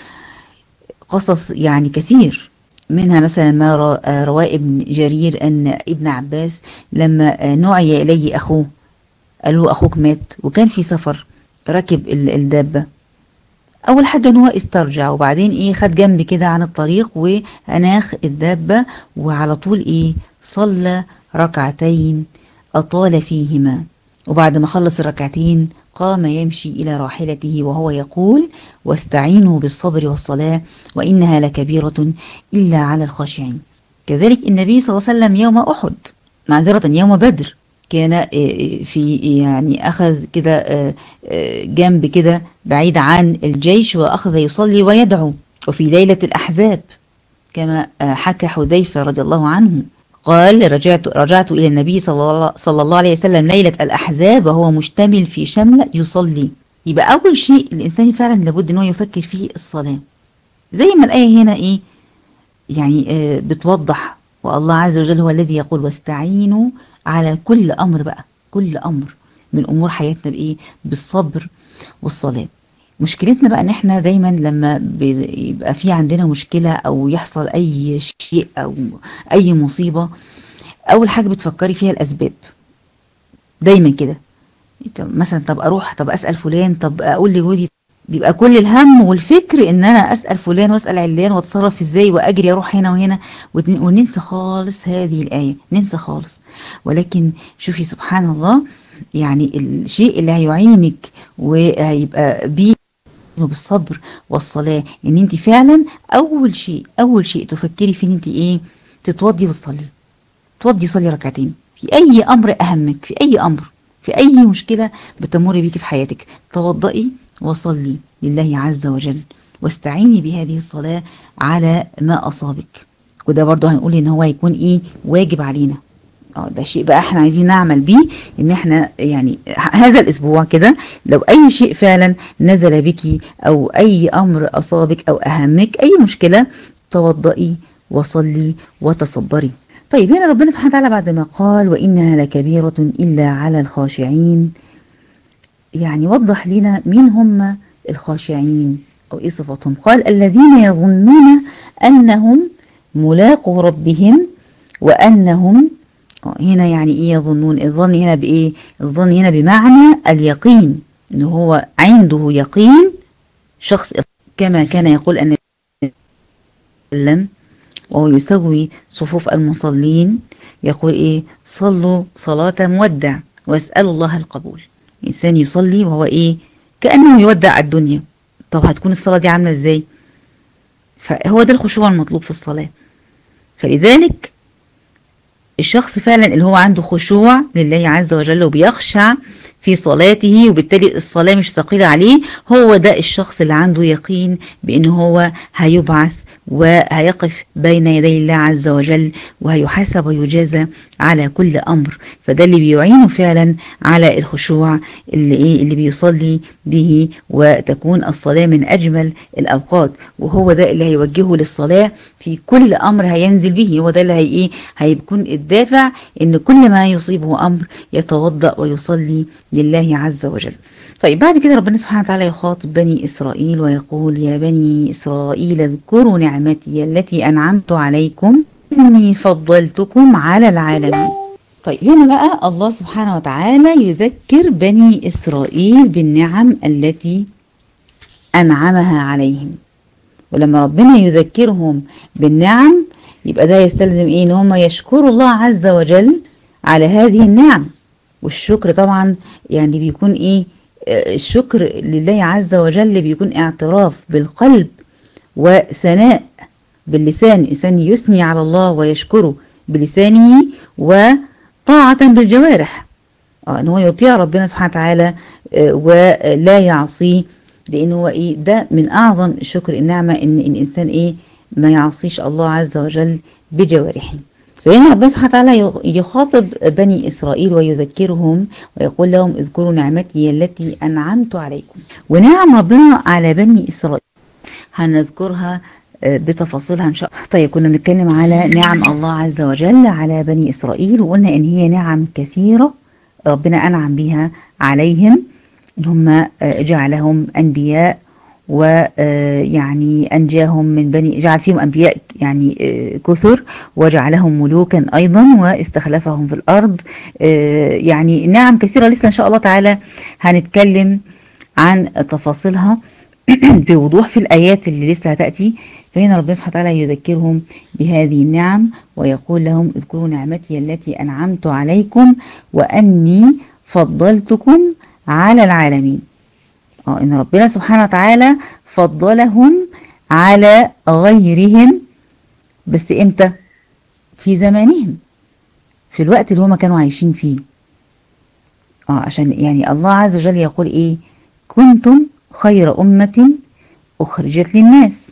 قصص يعني كثير منها مثلا ما رواه ابن جرير أن ابن عباس لما نعي إليه أخوه قال له أخوك مات وكان في سفر ركب الدابة أول حاجة إن هو استرجع وبعدين إيه خد جنب كده عن الطريق وأناخ الدابة وعلى طول إيه صلى ركعتين أطال فيهما وبعد ما خلص الركعتين قام يمشي إلى راحلته وهو يقول واستعينوا بالصبر والصلاة وإنها لكبيرة إلا على الخاشعين كذلك النبي صلى الله عليه وسلم يوم أحد معذرة يوم بدر كان في يعني أخذ كده جنب كده بعيد عن الجيش وأخذ يصلي ويدعو وفي ليلة الأحزاب كما حكى حذيفة رضي الله عنه قال رجعت رجعت إلى النبي صلى الله, صلى الله عليه وسلم ليلة الأحزاب وهو مشتمل في شملة يصلي يبقى أول شيء الإنسان فعلا لابد أنه يفكر فيه الصلاة زي ما الآية هنا إيه يعني بتوضح والله عز وجل هو الذي يقول واستعينوا على كل أمر بقى كل أمر من أمور حياتنا بإيه بالصبر والصلاة مشكلتنا بقى ان احنا دايما لما بيبقى في عندنا مشكلة او يحصل اي شيء او اي مصيبة اول حاجة بتفكري فيها الاسباب دايما كده مثلا طب اروح طب اسأل فلان طب اقول لجوزي بيبقى كل الهم والفكر ان انا اسال فلان واسال علان واتصرف ازاي واجري اروح هنا وهنا وننسى خالص هذه الايه ننسى خالص ولكن شوفي سبحان الله يعني الشيء اللي هيعينك وهيبقى بيه بالصبر والصلاه ان انت فعلا اول شيء اول شيء تفكري في ان انت ايه تتوضي وتصلي تودي صلي ركعتين في اي امر اهمك في اي امر في اي مشكله بتمر بيكي في حياتك توضئي وصلي لله عز وجل واستعيني بهذه الصلاة على ما أصابك وده برضه هنقول إن هو هيكون إيه واجب علينا اه ده شيء بقى احنا عايزين نعمل بيه ان احنا يعني هذا الاسبوع كده لو اي شيء فعلا نزل بك او اي امر اصابك او اهمك اي مشكلة توضئي وصلي وتصبري طيب هنا ربنا سبحانه وتعالى بعد ما قال وانها لكبيرة الا على الخاشعين يعني وضح لنا مين هم الخاشعين أو إيه صفاتهم قال الذين يظنون أنهم ملاقوا ربهم وأنهم هنا يعني إيه يظنون الظن هنا بإيه الظن هنا بمعنى اليقين إن هو عنده يقين شخص كما كان يقول أن وسلم وهو يسوي صفوف المصلين يقول إيه صلوا صلاة مودع واسألوا الله القبول إنسان يصلي وهو إيه كأنه يودع الدنيا طب هتكون الصلاة دي عاملة إزاي فهو ده الخشوع المطلوب في الصلاة فلذلك الشخص فعلا اللي هو عنده خشوع لله عز وجل وبيخشع في صلاته وبالتالي الصلاة مش ثقيلة عليه هو ده الشخص اللي عنده يقين بأن هو هيبعث وهيقف بين يدي الله عز وجل وهيحاسب ويجازى على كل امر فده اللي بيعينه فعلا على الخشوع اللي ايه اللي بيصلي به وتكون الصلاه من اجمل الاوقات وهو ده اللي هيوجهه للصلاه في كل امر هينزل به هو ده اللي هي ايه هيكون الدافع ان كل ما يصيبه امر يتوضا ويصلي لله عز وجل طيب بعد كده ربنا سبحانه وتعالى يخاطب بني إسرائيل ويقول يا بني إسرائيل اذكروا نعمتي التي أنعمت عليكم إني فضلتكم على العالمين طيب هنا بقى الله سبحانه وتعالى يذكر بني إسرائيل بالنعم التي أنعمها عليهم ولما ربنا يذكرهم بالنعم يبقى ده يستلزم إيه إن هم يشكروا الله عز وجل على هذه النعم والشكر طبعا يعني بيكون إيه الشكر لله عز وجل بيكون اعتراف بالقلب وثناء باللسان الإنسان يثني على الله ويشكره بلسانه وطاعة بالجوارح اه ان هو يطيع ربنا سبحانه وتعالى آه ولا يعصيه لان هو ايه ده من اعظم شكر النعمه ان الانسان ايه ما يعصيش الله عز وجل بجوارحه فهنا ربنا سبحانه وتعالى يخاطب بني اسرائيل ويذكرهم ويقول لهم اذكروا نعمتي التي انعمت عليكم ونعم ربنا على بني اسرائيل هنذكرها بتفاصيلها ان شاء الله طيب كنا بنتكلم على نعم الله عز وجل على بني اسرائيل وقلنا ان هي نعم كثيره ربنا انعم بها عليهم ان هم جعلهم انبياء ويعني انجاهم من بني جعل فيهم انبياء يعني كثر وجعلهم ملوكا ايضا واستخلفهم في الارض يعني نعم كثيره لسه ان شاء الله تعالى هنتكلم عن تفاصيلها بوضوح في الايات اللي لسه هتاتي فهنا ربنا سبحانه وتعالى يذكرهم بهذه النعم ويقول لهم اذكروا نعمتي التي انعمت عليكم واني فضلتكم على العالمين اه ان ربنا سبحانه وتعالى فضلهم على غيرهم بس امتى في زمانهم في الوقت اللي هما كانوا عايشين فيه اه عشان يعني الله عز وجل يقول ايه كنتم خير أمة أخرجت للناس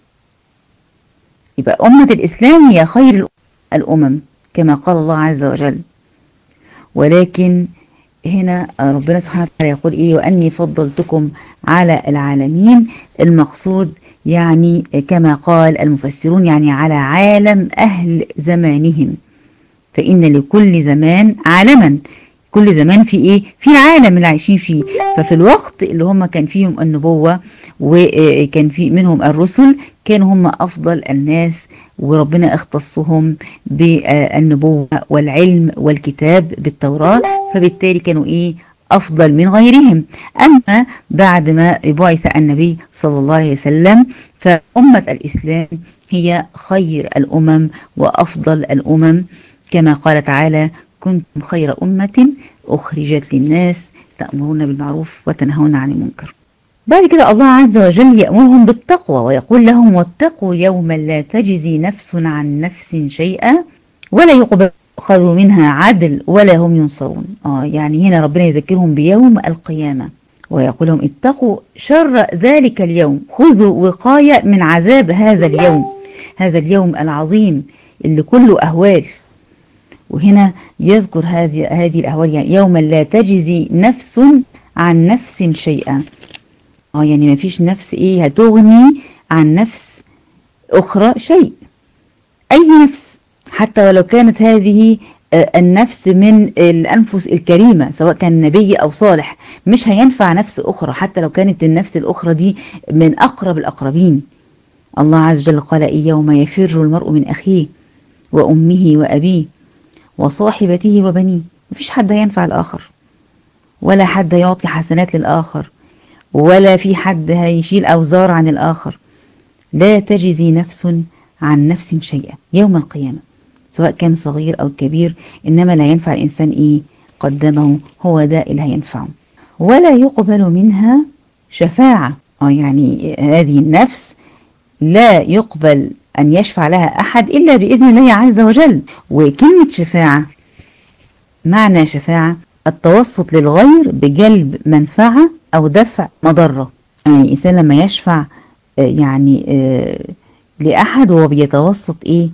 يبقى أمة الإسلام هي خير الأمم كما قال الله عز وجل ولكن هنا ربنا سبحانه وتعالى يقول إيه وأني فضلتكم على العالمين المقصود يعني كما قال المفسرون يعني على عالم أهل زمانهم فإن لكل زمان عالما كل زمان في ايه في العالم اللي عايشين فيه ففي الوقت اللي هم كان فيهم النبوة وكان في منهم الرسل كانوا هم افضل الناس وربنا اختصهم بالنبوة والعلم والكتاب بالتوراة فبالتالي كانوا ايه افضل من غيرهم اما بعد ما بعث النبي صلى الله عليه وسلم فامة الاسلام هي خير الامم وافضل الامم كما قال تعالى كنتم خير أمة أخرجت للناس تأمرون بالمعروف وتنهون عن المنكر بعد كده الله عز وجل يأمرهم بالتقوى ويقول لهم واتقوا يوما لا تجزي نفس عن نفس شيئا ولا يقبل خذوا منها عدل ولا هم ينصرون آه يعني هنا ربنا يذكرهم بيوم القيامة ويقول لهم اتقوا شر ذلك اليوم خذوا وقاية من عذاب هذا اليوم هذا اليوم العظيم اللي كله أهوال وهنا يذكر هذه هذه الأهوال يعني يوما لا تجزي نفس عن نفس شيئا اه يعني ما فيش نفس ايه هتغني عن نفس أخرى شيء أي نفس حتى ولو كانت هذه النفس من الأنفس الكريمة سواء كان نبي أو صالح مش هينفع نفس أخرى حتى لو كانت النفس الأخرى دي من أقرب الأقربين الله عز وجل قال إيه يوم يفر المرء من أخيه وأمه وأبيه وصاحبته وبنيه مفيش حد هينفع الآخر ولا حد يعطي حسنات للآخر ولا في حد هيشيل أوزار عن الآخر لا تجزي نفس عن نفس شيئا يوم القيامة سواء كان صغير أو كبير إنما لا ينفع الإنسان إيه قدمه هو ده اللي هينفعه ولا يقبل منها شفاعة أو يعني هذه النفس لا يقبل أن يشفع لها أحد إلا بإذن الله عز وجل وكلمة شفاعة معنى شفاعة التوسط للغير بجلب منفعة أو دفع مضرة يعني الإنسان لما يشفع يعني لأحد وهو بيتوسط إيه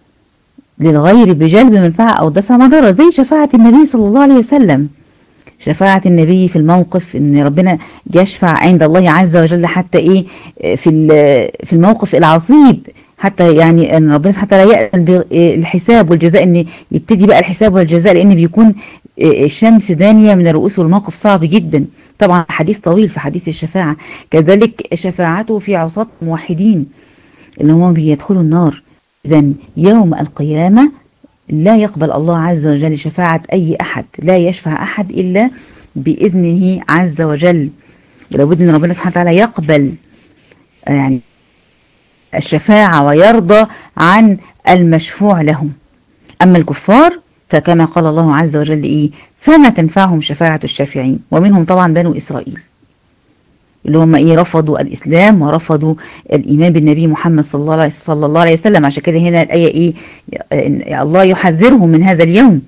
للغير بجلب منفعة أو دفع مضرة زي شفاعة النبي صلى الله عليه وسلم شفاعة النبي في الموقف ان ربنا يشفع عند الله عز وجل حتى ايه في في الموقف العصيب حتى يعني ان ربنا حتى لا يأذن بالحساب والجزاء ان يبتدي بقى الحساب والجزاء لان بيكون الشمس دانية من الرؤوس والموقف صعب جدا طبعا حديث طويل في حديث الشفاعة كذلك شفاعته في عصاة الموحدين اللي هم بيدخلوا النار اذا يوم القيامة لا يقبل الله عز وجل شفاعة أي أحد لا يشفع أحد إلا بإذنه عز وجل ولابد أن ربنا سبحانه وتعالى يقبل يعني الشفاعة ويرضى عن المشفوع لهم أما الكفار فكما قال الله عز وجل إيه فما تنفعهم شفاعة الشافعين ومنهم طبعا بنو إسرائيل اللي هم ايه رفضوا الاسلام ورفضوا الايمان بالنبي محمد صلى الله عليه صلى الله عليه وسلم عشان كده هنا الايه ايه إن الله يحذرهم من هذا اليوم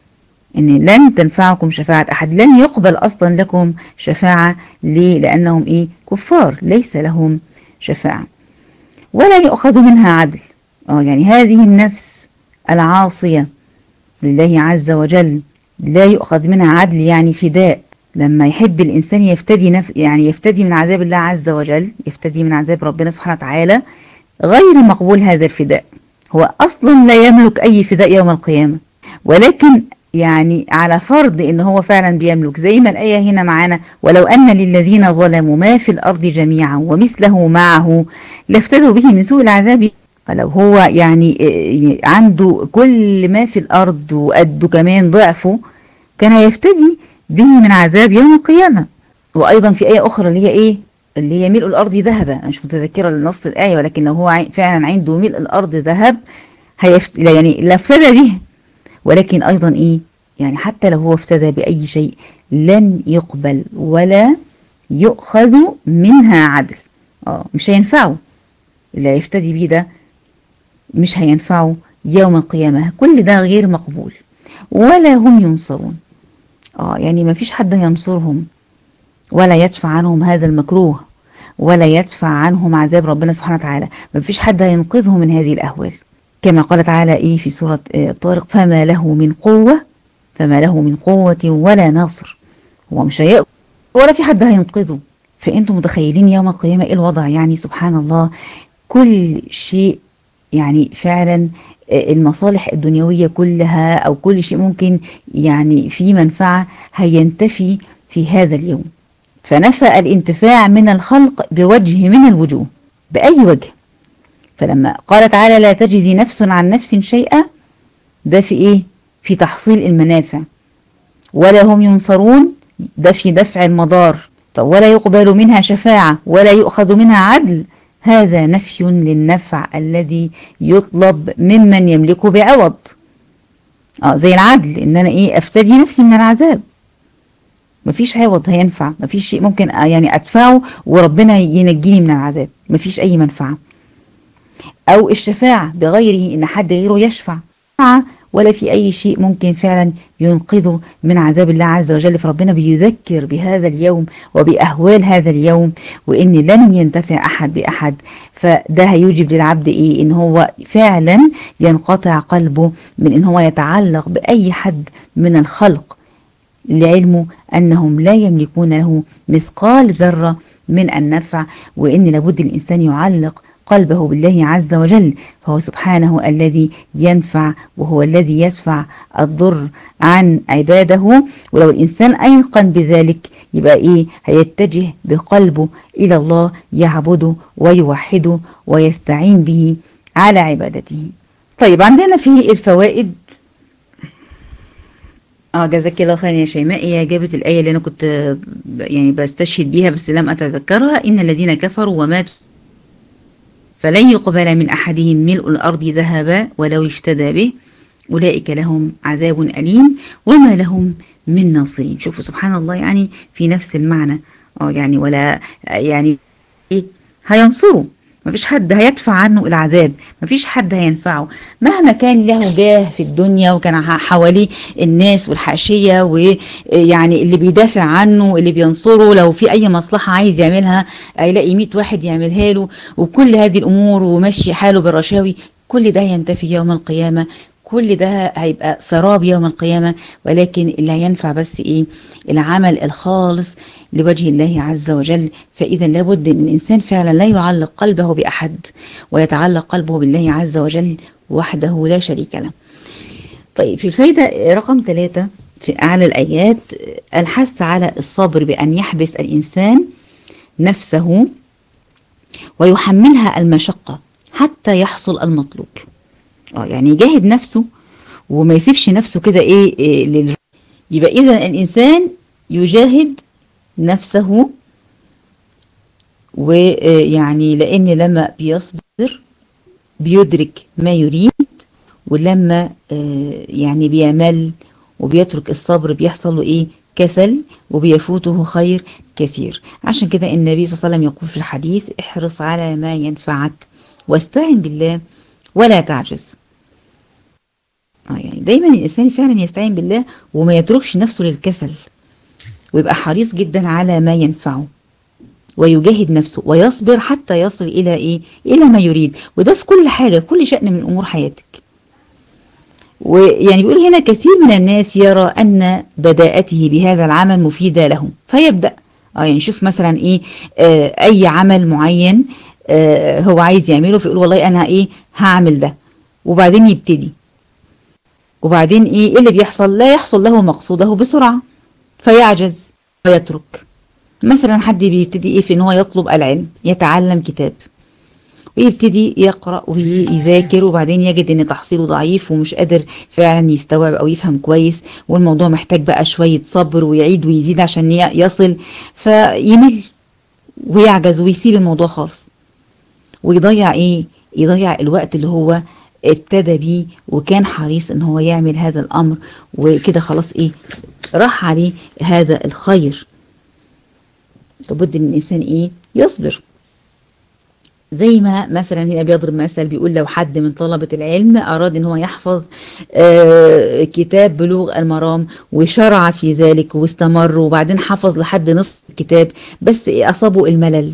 ان لن تنفعكم شفاعة احد لن يقبل اصلا لكم شفاعة ليه لانهم ايه كفار ليس لهم شفاعة ولا يؤخذ منها عدل اه يعني هذه النفس العاصية لله عز وجل لا يؤخذ منها عدل يعني فداء لما يحب الإنسان يفتدي نف... يعني يفتدي من عذاب الله عز وجل يفتدي من عذاب ربنا سبحانه وتعالى غير مقبول هذا الفداء هو أصلا لا يملك أي فداء يوم القيامة ولكن يعني على فرض ان هو فعلا بيملك زي ما الآية هنا معانا ولو أن للذين ظلموا ما في الأرض جميعا ومثله معه لافتدوا به من سوء العذاب لو هو يعني عنده كل ما في الأرض وقده كمان ضعفه كان يفتدي به من عذاب يوم القيامة وأيضا في آية أخرى اللي هي إيه اللي هي ملء الأرض ذهبا مش متذكرة لنص الآية ولكن لو هو فعلا عنده ملء الأرض ذهب هيفت... يعني لافتدى به ولكن أيضا إيه يعني حتى لو هو افتدى بأي شيء لن يقبل ولا يؤخذ منها عدل اه مش هينفعه اللي هيفتدي بيه ده مش هينفعه يوم القيامة كل ده غير مقبول ولا هم ينصرون اه يعني ما فيش حد ينصرهم ولا يدفع عنهم هذا المكروه ولا يدفع عنهم عذاب ربنا سبحانه وتعالى ما فيش حد ينقذهم من هذه الأهوال كما قال تعالى إيه في سورة طارق فما له من قوة فما له من قوة ولا ناصر هو مش هيقدر ولا في حد هينقذه فأنتم متخيلين يوم القيامة إيه الوضع يعني سبحان الله كل شيء يعني فعلا المصالح الدنيوية كلها أو كل شيء ممكن يعني في منفعة هينتفي في هذا اليوم فنفى الانتفاع من الخلق بوجه من الوجوه بأي وجه فلما قال تعالى لا تجزي نفس عن نفس شيئا ده في ايه في تحصيل المنافع ولا هم ينصرون ده في دفع المضار طب ولا يقبل منها شفاعة ولا يؤخذ منها عدل هذا نفي للنفع الذي يطلب ممن يملكه بعوض اه زي العدل ان انا ايه افتدي نفسي من العذاب مفيش عوض هينفع مفيش شيء ممكن يعني ادفعه وربنا ينجيني من العذاب مفيش اي منفعه أو الشفاعة بغيره إن حد غيره يشفع ولا في أي شيء ممكن فعلا ينقذه من عذاب الله عز وجل فربنا بيذكر بهذا اليوم وبأهوال هذا اليوم وإن لن ينتفع أحد بأحد فده هيوجب للعبد إيه إن هو فعلا ينقطع قلبه من إن هو يتعلق بأي حد من الخلق لعلمه أنهم لا يملكون له مثقال ذرة من النفع وإن لابد الإنسان يعلق قلبه بالله عز وجل فهو سبحانه الذي ينفع وهو الذي يدفع الضر عن عباده ولو الإنسان أيقن بذلك يبقى إيه هيتجه بقلبه إلى الله يعبده ويوحده ويستعين به على عبادته طيب عندنا في الفوائد اه جزاك الله خيرا يا شيماء هي جابت الآية اللي أنا كنت يعني بستشهد بيها بس لم أتذكرها إن الذين كفروا وماتوا فلن يقبل من أحدهم ملء الأرض ذهبا ولو افتدى به أولئك لهم عذاب أليم وما لهم من ناصرين شوفوا سبحان الله يعني في نفس المعنى اه يعني ولا يعني هينصروا مفيش حد هيدفع عنه العذاب مفيش حد هينفعه مهما كان له جاه في الدنيا وكان حواليه الناس والحاشية ويعني اللي بيدافع عنه اللي بينصره لو في أي مصلحة عايز يعملها هيلاقي 100 واحد يعملها له وكل هذه الأمور ومشي حاله بالرشاوي كل ده ينتفي يوم القيامة كل ده هيبقى سراب يوم القيامة ولكن اللي هينفع بس ايه العمل الخالص لوجه الله عز وجل فإذا لابد أن الإنسان فعلا لا يعلق قلبه بأحد ويتعلق قلبه بالله عز وجل وحده لا شريك له طيب في الفايدة رقم ثلاثة في أعلى الآيات الحث على الصبر بأن يحبس الإنسان نفسه ويحملها المشقة حتى يحصل المطلوب اه يعني يجاهد نفسه وما يسيبش نفسه كده ايه, إيه لل... يبقى اذا الانسان يجاهد نفسه ويعني لان لما بيصبر بيدرك ما يريد ولما يعني بيمل وبيترك الصبر بيحصل له ايه كسل وبيفوته خير كثير عشان كده النبي صلى الله عليه وسلم يقول في الحديث احرص على ما ينفعك واستعن بالله ولا تعجز اه يعني دايما الانسان فعلا يستعين بالله وما يتركش نفسه للكسل ويبقى حريص جدا على ما ينفعه ويجاهد نفسه ويصبر حتى يصل الى ايه الى ما يريد وده في كل حاجه كل شأن من امور حياتك ويعني بيقول هنا كثير من الناس يرى ان بداءته بهذا العمل مفيده له فيبدا اه يعني شوف مثلا ايه آه اي عمل معين آه هو عايز يعمله فيقول والله انا ايه هعمل ده وبعدين يبتدي وبعدين ايه إيه اللي بيحصل لا يحصل له مقصوده بسرعه فيعجز ويترك مثلا حد بيبتدي ايه في ان هو يطلب العلم يتعلم كتاب ويبتدي يقرأ ويذاكر وبعدين يجد ان تحصيله ضعيف ومش قادر فعلا يستوعب او يفهم كويس والموضوع محتاج بقى شوية صبر ويعيد ويزيد عشان يصل فيمل ويعجز ويسيب الموضوع خالص ويضيع ايه يضيع الوقت اللي هو ابتدى بيه وكان حريص ان هو يعمل هذا الامر وكده خلاص ايه راح عليه هذا الخير لابد ان الانسان ايه يصبر زي ما مثلا هنا بيضرب مثل بيقول لو حد من طلبة العلم أراد إن هو يحفظ آه كتاب بلوغ المرام وشرع في ذلك واستمر وبعدين حفظ لحد نصف الكتاب بس أصابه الملل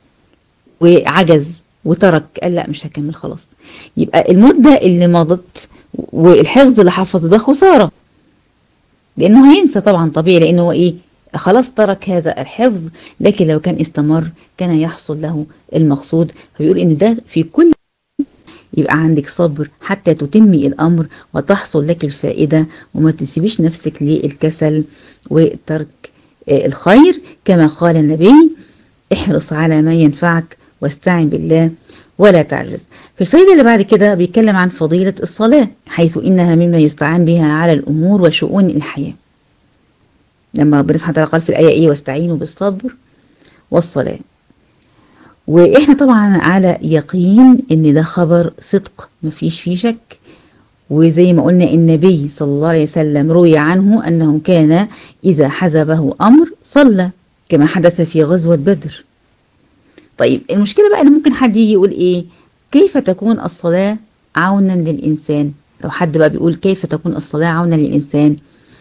وعجز وترك قال لا مش هكمل خلاص يبقى المدة اللي مضت والحفظ اللي حفظه ده خسارة لأنه هينسى طبعا طبيعي لأنه هو إيه خلاص ترك هذا الحفظ لكن لو كان استمر كان يحصل له المقصود فبيقول ان ده في كل يبقى عندك صبر حتى تتمي الامر وتحصل لك الفائده وما تسيبيش نفسك للكسل وترك الخير كما قال النبي احرص على ما ينفعك واستعن بالله ولا تعجز في الفائدة اللي بعد كده بيتكلم عن فضيلة الصلاة حيث إنها مما يستعان بها على الأمور وشؤون الحياة لما ربنا سبحانه وتعالى قال في الآية إيه واستعينوا بالصبر والصلاة وإحنا طبعا على يقين إن ده خبر صدق مفيش فيه شك وزي ما قلنا النبي صلى الله عليه وسلم روي عنه أنه كان إذا حزبه أمر صلى كما حدث في غزوة بدر طيب المشكلة بقى إن ممكن حد يجي يقول إيه كيف تكون الصلاة عونا للإنسان لو حد بقى بيقول كيف تكون الصلاة عونا للإنسان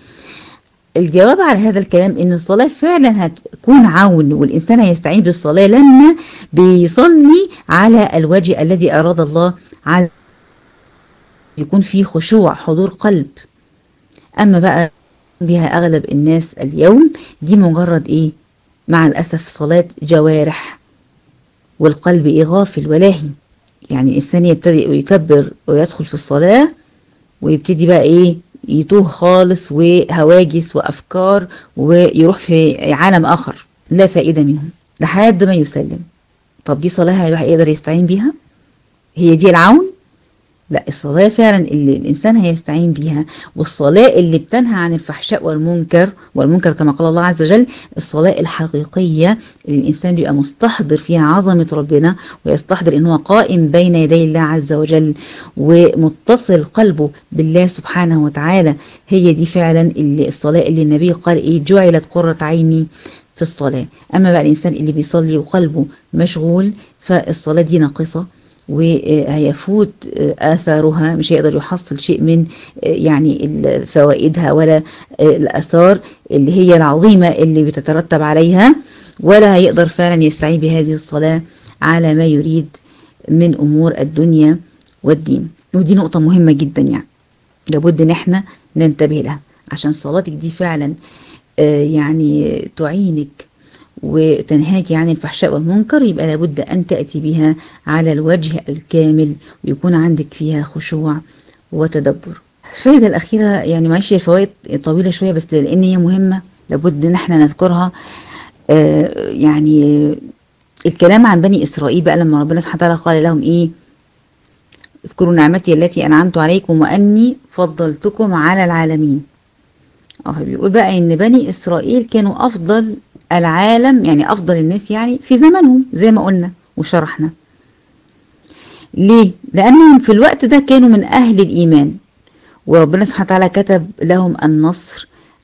الجواب على هذا الكلام ان الصلاة فعلا هتكون عون والانسان هيستعين بالصلاة لما بيصلي على الوجه الذي اراد الله على يكون فيه خشوع حضور قلب اما بقى بها اغلب الناس اليوم دي مجرد ايه مع الاسف صلاة جوارح والقلب ايه غافل ولاهي يعني الانسان يبتدي يكبر ويدخل في الصلاة ويبتدي بقى ايه يتوه خالص وهواجس وافكار ويروح في عالم اخر لا فائده منهم لحد ما يسلم طب دي صلاه الواحد يقدر يستعين بيها هي دي العون لا الصلاة فعلا اللي الإنسان هيستعين بيها والصلاة اللي بتنهى عن الفحشاء والمنكر والمنكر كما قال الله عز وجل الصلاة الحقيقية اللي الإنسان بيبقى مستحضر فيها عظمة ربنا ويستحضر إن هو قائم بين يدي الله عز وجل ومتصل قلبه بالله سبحانه وتعالى هي دي فعلا اللي الصلاة اللي النبي قال إيه جعلت قرة عيني في الصلاة أما بقى الإنسان اللي بيصلي وقلبه مشغول فالصلاة دي ناقصة وهيفوت آثارها مش هيقدر يحصل شيء من يعني فوائدها ولا الآثار اللي هي العظيمة اللي بتترتب عليها ولا هيقدر فعلا يستعين بهذه الصلاة على ما يريد من أمور الدنيا والدين ودي نقطة مهمة جدا يعني لابد ان احنا ننتبه لها عشان صلاتك دي فعلا يعني تعينك وتنهاكي عن الفحشاء والمنكر يبقى لابد أن تأتي بها على الوجه الكامل ويكون عندك فيها خشوع وتدبر الفائدة الأخيرة يعني معلش الفوائد طويلة شوية بس لأن هي مهمة لابد إن احنا نذكرها آه يعني الكلام عن بني إسرائيل بقى لما ربنا سبحانه وتعالى قال لهم إيه اذكروا نعمتي التي أنعمت عليكم وأني فضلتكم على العالمين اه بيقول بقى إن بني إسرائيل كانوا أفضل العالم يعني أفضل الناس يعني في زمانهم زي ما قلنا وشرحنا ليه؟ لأنهم في الوقت ده كانوا من أهل الإيمان وربنا سبحانه وتعالى كتب لهم النصر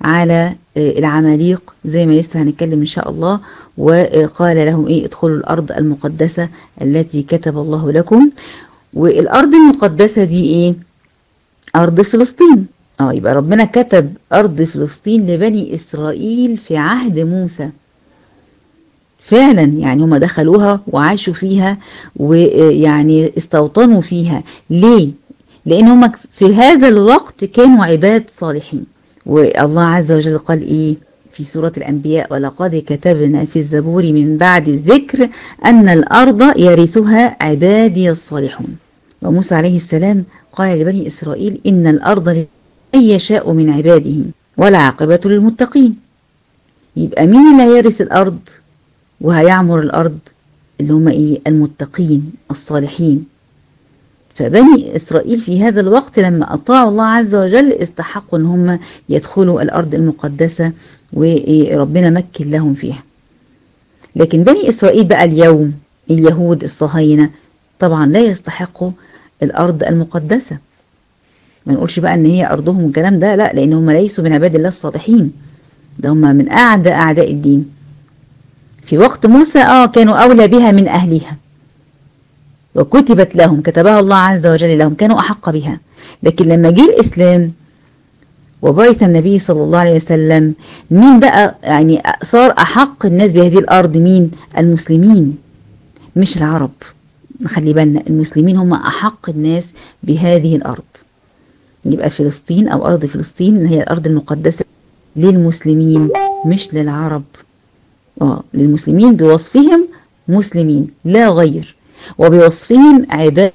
على العماليق زي ما لسه هنتكلم ان شاء الله وقال لهم ايه ادخلوا الارض المقدسة التي كتب الله لكم والارض المقدسة دي ايه ارض فلسطين اه يبقى ربنا كتب ارض فلسطين لبني اسرائيل في عهد موسى فعلا يعني هم دخلوها وعاشوا فيها ويعني استوطنوا فيها ليه لان هم في هذا الوقت كانوا عباد صالحين والله عز وجل قال ايه في سورة الأنبياء ولقد كتبنا في الزبور من بعد الذكر أن الأرض يرثها عبادي الصالحون وموسى عليه السلام قال لبني إسرائيل إن الأرض لمن يشاء من عباده والعاقبة للمتقين يبقى مين اللي هيرث الأرض وهيعمر الأرض اللي هم إيه المتقين الصالحين فبني إسرائيل في هذا الوقت لما أطاعوا الله عز وجل استحقوا أن هم يدخلوا الأرض المقدسة وربنا مكن لهم فيها لكن بني إسرائيل بقى اليوم اليهود الصهاينة طبعا لا يستحقوا الأرض المقدسة ما نقولش بقى ان هي ارضهم والكلام ده لا لان هم ليسوا من عباد الله الصالحين ده هم من اعدى اعداء الدين في وقت موسى اه كانوا اولى بها من اهلها وكتبت لهم كتبها الله عز وجل لهم كانوا احق بها لكن لما جه الاسلام وبعث النبي صلى الله عليه وسلم مين بقى يعني صار احق الناس بهذه الارض مين المسلمين مش العرب نخلي بالنا المسلمين هم احق الناس بهذه الارض يبقى فلسطين أو أرض فلسطين هي الأرض المقدسة للمسلمين مش للعرب آه للمسلمين بوصفهم مسلمين لا غير وبوصفهم عباد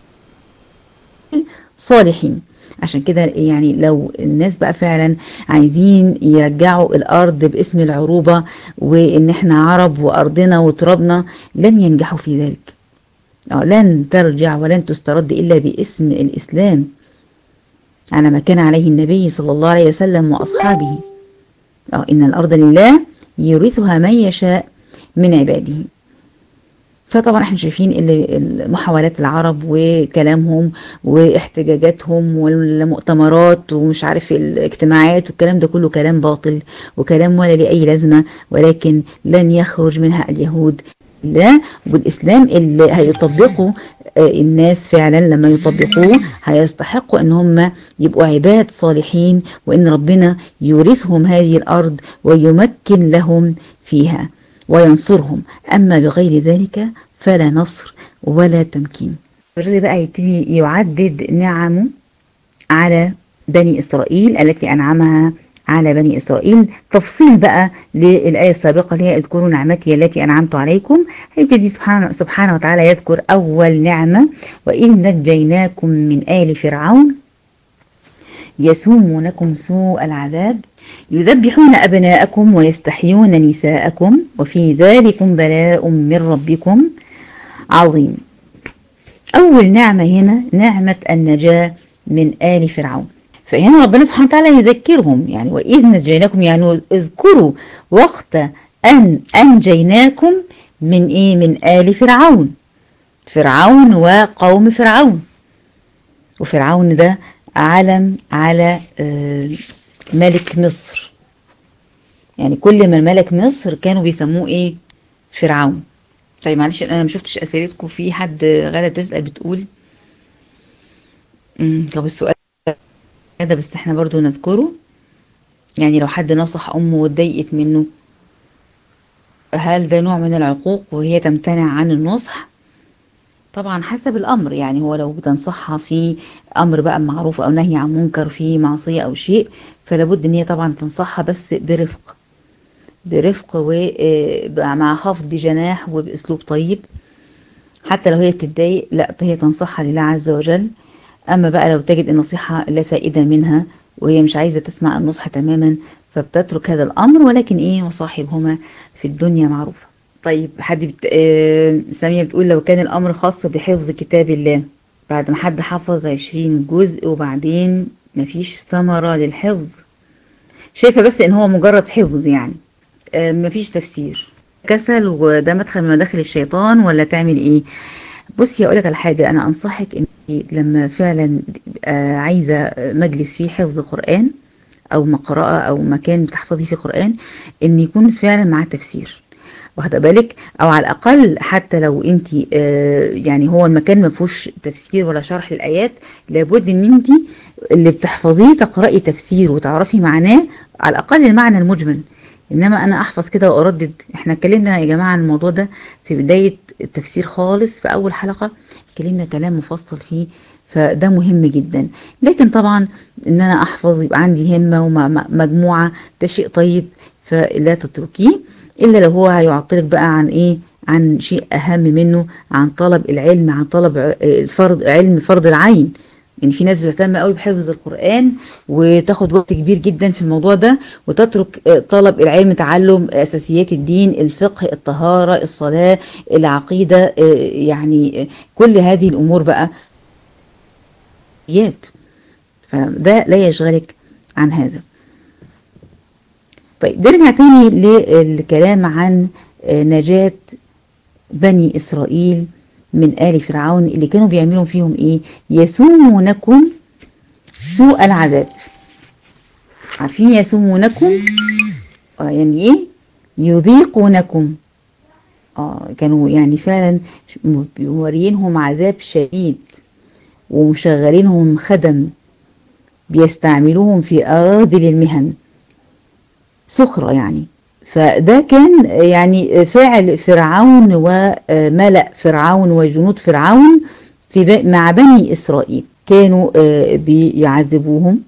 صالحين عشان كده يعني لو الناس بقى فعلا عايزين يرجعوا الارض باسم العروبه وان احنا عرب وارضنا وترابنا لن ينجحوا في ذلك اه لن ترجع ولن تسترد الا باسم الاسلام على ما كان عليه النبي صلى الله عليه وسلم وأصحابه أو إن الأرض لله يورثها من يشاء من عباده فطبعا احنا شايفين اللي محاولات العرب وكلامهم واحتجاجاتهم والمؤتمرات ومش عارف الاجتماعات والكلام ده كله كلام باطل وكلام ولا لأي لازمة ولكن لن يخرج منها اليهود الله والإسلام اللي هيطبقوا الناس فعلا لما يطبقوه هيستحقوا ان هم يبقوا عباد صالحين وان ربنا يورثهم هذه الارض ويمكن لهم فيها وينصرهم اما بغير ذلك فلا نصر ولا تمكين الرجل بقى يبتدي يعدد نعمه على بني اسرائيل التي انعمها على بني إسرائيل تفصيل بقى للآية السابقة اللي هي اذكروا نعمتي التي أنعمت عليكم هيبتدي سبحانه, سبحانه وتعالى يذكر أول نعمة وإذ نجيناكم من آل فرعون يسومونكم سوء العذاب يذبحون أبناءكم ويستحيون نساءكم وفي ذلكم بلاء من ربكم عظيم أول نعمة هنا نعمة النجاة من آل فرعون فهنا ربنا سبحانه وتعالى يذكرهم يعني وإذ نجيناكم يعني اذكروا وقت أن أنجيناكم من إيه من آل فرعون فرعون وقوم فرعون وفرعون ده علم على ملك مصر يعني كل ما ملك مصر كانوا بيسموه ايه فرعون طيب معلش انا ما شفتش اسئلتكم في حد غاده بتسال بتقول امم طب السؤال ده بس احنا برضو نذكره يعني لو حد نصح امه واتضايقت منه هل ده نوع من العقوق وهي تمتنع عن النصح طبعا حسب الامر يعني هو لو بتنصحها في امر بقى معروف او نهي عن منكر في معصيه او شيء فلابد ان هي طبعا تنصحها بس برفق برفق ومع خفض جناح وباسلوب طيب حتى لو هي بتتضايق لا هي تنصحها لله عز وجل اما بقى لو تجد النصيحه لا فائده منها وهي مش عايزه تسمع النصح تماما فبتترك هذا الامر ولكن ايه وصاحبهما في الدنيا معروفه طيب حد بت... آه سامية بتقول لو كان الأمر خاص بحفظ كتاب الله بعد ما حد حفظ عشرين جزء وبعدين مفيش ثمرة للحفظ شايفة بس إن هو مجرد حفظ يعني آه مفيش تفسير كسل وده مدخل من مداخل الشيطان ولا تعمل إيه بصي أقولك على حاجة أنا أنصحك إن لما فعلا آه عايزة مجلس فيه حفظ قرآن او مقرأة او مكان بتحفظي فيه قرآن ان يكون فعلا معاه تفسير واخده بالك او على الاقل حتى لو انت يعني هو المكان ما فيهوش تفسير ولا شرح للايات لابد ان انت اللي بتحفظيه تقراي تفسير وتعرفي معناه على الاقل المعنى المجمل انما انا احفظ كده واردد احنا اتكلمنا يا جماعه عن الموضوع ده في بدايه التفسير خالص في اول حلقه اتكلمنا كلام مفصل فيه فده مهم جدا لكن طبعا ان انا احفظ يبقى عندي همه ومجموعه ده شيء طيب فلا تتركيه الا لو هو هيعطلك بقى عن ايه عن شيء اهم منه عن طلب العلم عن طلب الفرض علم فرض العين يعني في ناس بتهتم قوي بحفظ القرآن وتاخد وقت كبير جدا في الموضوع ده وتترك طلب العلم تعلم أساسيات الدين الفقه الطهارة الصلاة العقيدة يعني كل هذه الأمور بقى فده لا يشغلك عن هذا طيب نرجع تاني للكلام عن نجاة بني إسرائيل من آل فرعون اللي كانوا بيعملوا فيهم إيه يسومونكم سوء العذاب عارفين يسومونكم آه يعني إيه يذيقونكم آه كانوا يعني فعلا مورينهم عذاب شديد ومشغلينهم خدم بيستعملوا في أراضي المهن سخرة يعني فده كان يعني فعل فرعون وملأ فرعون وجنود فرعون في مع بني إسرائيل كانوا بيعذبوهم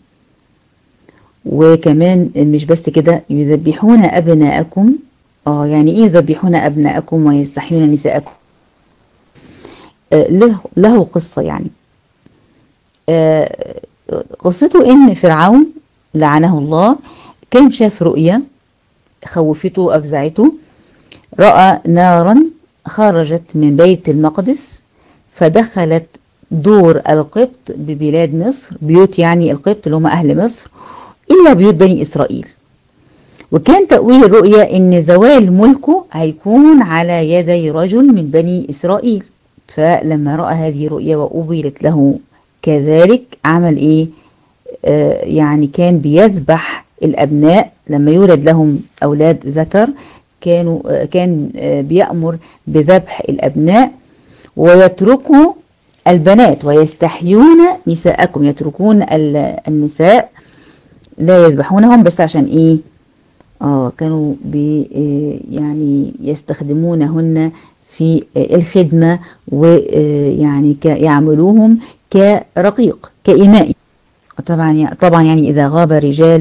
وكمان مش بس كده يذبحون أبناءكم اه يعني ايه يذبحون أبناءكم ويستحيون نساءكم له, له قصة يعني قصته ان فرعون لعنه الله كان شاف رؤيا خوفته وأفزعته رأى نارا خرجت من بيت المقدس فدخلت دور القبط ببلاد مصر بيوت يعني القبط اللي هم أهل مصر إلا بيوت بني إسرائيل وكان تأويل الرؤيا إن زوال ملكه هيكون على يدي رجل من بني إسرائيل فلما رأى هذه الرؤيا وأبيلت له كذلك عمل إيه آه يعني كان بيذبح الأبناء لما يولد لهم أولاد ذكر كانوا كان بيأمر بذبح الأبناء ويتركوا البنات ويستحيون نساءكم يتركون النساء لا يذبحونهم بس عشان ايه اه كانوا بي يعني يستخدمونهن في الخدمة ويعني يعملوهم كرقيق كإماء طبعا طبعا يعني إذا غاب رجال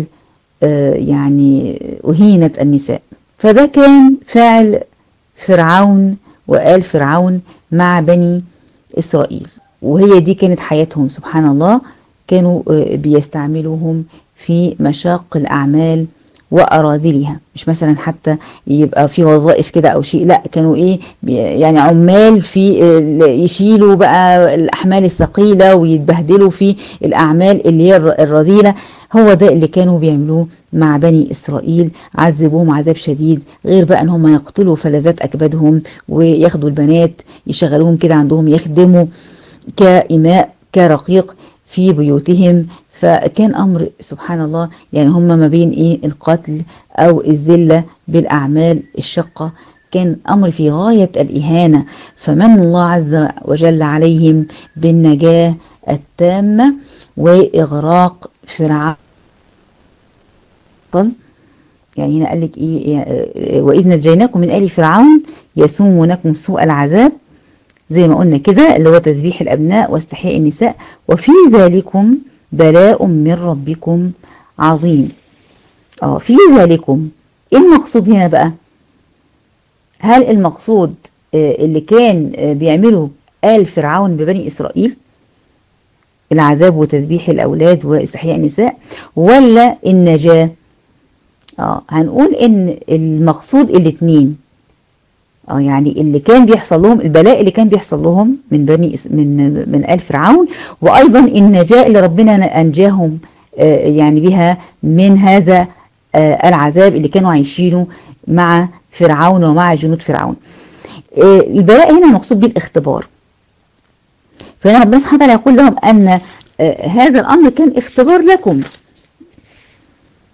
يعني أهينت النساء فده كان فعل فرعون وآل فرعون مع بني إسرائيل وهي دي كانت حياتهم سبحان الله كانوا بيستعملوهم في مشاق الأعمال وأراذلها مش مثلا حتى يبقى في وظائف كده أو شيء لا كانوا إيه يعني عمال في يشيلوا بقى الأحمال الثقيلة ويتبهدلوا في الأعمال اللي هي الرذيلة هو ده اللي كانوا بيعملوه مع بني إسرائيل عذبوهم عذاب شديد غير بقى ان هم يقتلوا فلذات أكبادهم وياخدوا البنات يشغلوهم كده عندهم يخدموا كإماء كرقيق في بيوتهم فكان أمر سبحان الله يعني هم ما بين إيه القتل أو الذلة بالأعمال الشقة كان أمر في غاية الإهانة فمن الله عز وجل عليهم بالنجاة التامة وإغراق فرعون يعني هنا قال لك إيه وإذ نجيناكم من آل فرعون يسومونكم سوء العذاب زي ما قلنا كده اللي هو تذبيح الأبناء واستحياء النساء وفي ذلكم بلاء من ربكم عظيم اه في ذلكم ايه المقصود هنا بقى هل المقصود اللي كان بيعمله آل فرعون ببني إسرائيل العذاب وتذبيح الأولاد واستحياء النساء ولا النجاة اه هنقول ان المقصود الاتنين اه يعني اللي كان بيحصل لهم البلاء اللي كان بيحصل لهم من بني من من آل فرعون وايضا النجاة اللي ربنا انجاهم آه يعني بها من هذا آه العذاب اللي كانوا عايشينه مع فرعون ومع جنود فرعون آه البلاء هنا المقصود به الاختبار فهنا ربنا سبحانه وتعالى يقول لهم ان هذا الامر كان اختبار لكم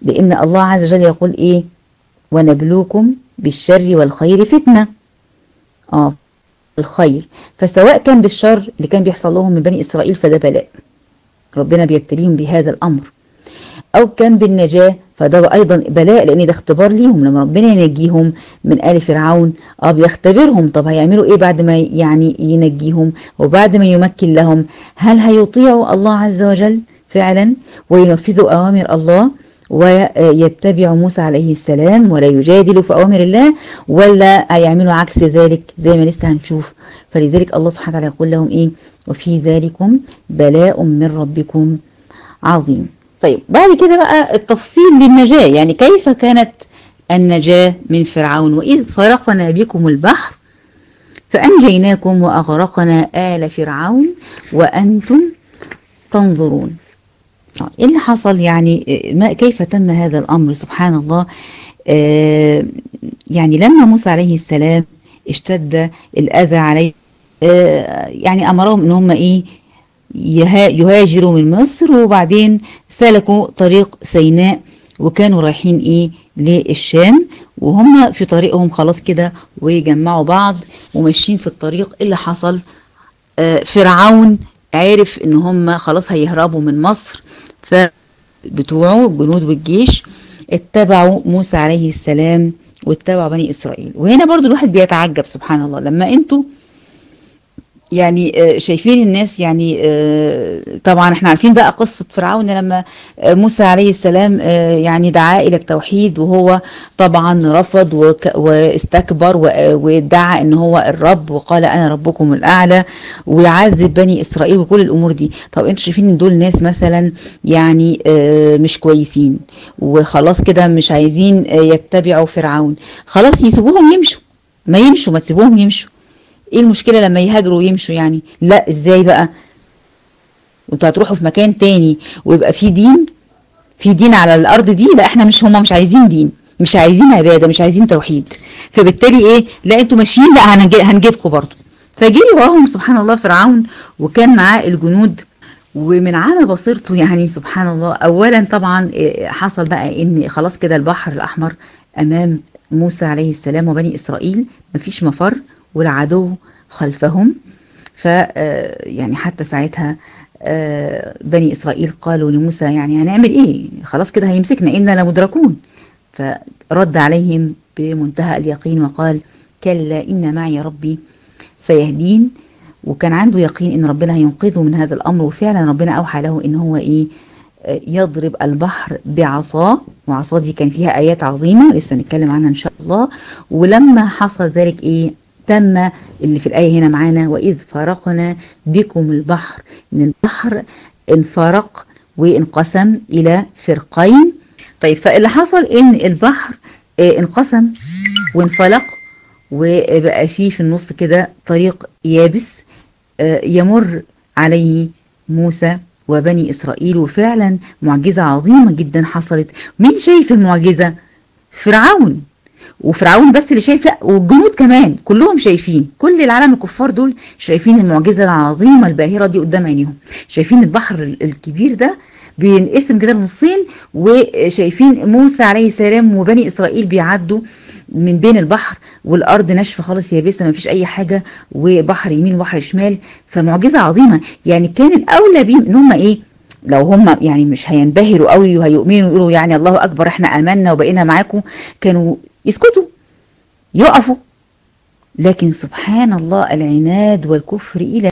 لأن الله عز وجل يقول إيه ونبلوكم بالشر والخير فتنة آه الخير فسواء كان بالشر اللي كان بيحصل لهم من بني إسرائيل فده بلاء ربنا بيبتليهم بهذا الأمر أو كان بالنجاة فده أيضا بلاء لأن ده اختبار ليهم لما ربنا ينجيهم من آل فرعون اه بيختبرهم طب هيعملوا إيه بعد ما يعني ينجيهم وبعد ما يمكن لهم هل هيطيعوا الله عز وجل فعلا وينفذوا أوامر الله ويتبع موسى عليه السلام ولا يجادل في أوامر الله ولا هيعملوا عكس ذلك زي ما لسه هنشوف فلذلك الله سبحانه وتعالى يقول لهم إيه وفي ذلكم بلاء من ربكم عظيم طيب بعد كده بقى التفصيل للنجاة يعني كيف كانت النجاة من فرعون وإذ فرقنا بكم البحر فأنجيناكم وأغرقنا آل فرعون وأنتم تنظرون ايه اللي حصل يعني ما كيف تم هذا الامر سبحان الله آه يعني لما موسى عليه السلام اشتد الاذى عليه آه يعني امرهم ان هم ايه يهاجروا من مصر وبعدين سلكوا طريق سيناء وكانوا رايحين ايه للشام وهم في طريقهم خلاص كده ويجمعوا بعض وماشيين في الطريق اللي حصل آه فرعون عرف ان هم خلاص هيهربوا من مصر فبتوعه الجنود والجيش اتبعوا موسى عليه السلام واتبعوا بني اسرائيل وهنا برضو الواحد بيتعجب سبحان الله لما انتوا يعني شايفين الناس يعني طبعا احنا عارفين بقى قصة فرعون لما موسى عليه السلام يعني دعا إلى التوحيد وهو طبعا رفض واستكبر وادعى ان هو الرب وقال انا ربكم الاعلى ويعذب بني اسرائيل وكل الامور دي طب انتوا شايفين ان دول ناس مثلا يعني مش كويسين وخلاص كده مش عايزين يتبعوا فرعون خلاص يسيبوهم يمشوا ما يمشوا ما تسيبوهم يمشوا ايه المشكله لما يهاجروا ويمشوا يعني لا ازاي بقى وانتوا هتروحوا في مكان تاني ويبقى في دين في دين على الارض دي لا احنا مش هما مش عايزين دين مش عايزين عباده مش عايزين توحيد فبالتالي ايه لا انتوا ماشيين لا هنجيبكم برضه فجري وراهم سبحان الله فرعون وكان معاه الجنود ومن عام بصيرته يعني سبحان الله اولا طبعا حصل بقى ان خلاص كده البحر الاحمر امام موسى عليه السلام وبني اسرائيل مفيش مفر والعدو خلفهم ف يعني حتى ساعتها بني اسرائيل قالوا لموسى يعني هنعمل ايه خلاص كده هيمسكنا انا لمدركون فرد عليهم بمنتهى اليقين وقال كلا ان معي ربي سيهدين وكان عنده يقين ان ربنا هينقذه من هذا الامر وفعلا ربنا اوحى له ان هو ايه يضرب البحر بعصاه وعصاه دي كان فيها ايات عظيمه لسه نتكلم عنها ان شاء الله ولما حصل ذلك ايه تم اللي في الآية هنا معانا وإذ فرقنا بكم البحر إن البحر انفرق وانقسم إلى فرقين طيب فاللي حصل إن البحر انقسم وانفلق وبقى فيه في النص كده طريق يابس يمر عليه موسى وبني إسرائيل وفعلا معجزة عظيمة جدا حصلت مين شايف المعجزة؟ فرعون وفرعون بس اللي شايف لا والجنود كمان كلهم شايفين كل العالم الكفار دول شايفين المعجزه العظيمه الباهره دي قدام عينيهم شايفين البحر الكبير ده بينقسم كده لنصين وشايفين موسى عليه السلام وبني اسرائيل بيعدوا من بين البحر والارض ناشفه خالص يابسه ما فيش اي حاجه وبحر يمين وبحر شمال فمعجزه عظيمه يعني كان الاولى بيهم ان هم ايه لو هم يعني مش هينبهروا قوي وهيؤمنوا يقولوا يعني الله اكبر احنا امنا وبقينا معاكم كانوا يسكتوا يقفوا لكن سبحان الله العناد والكفر الى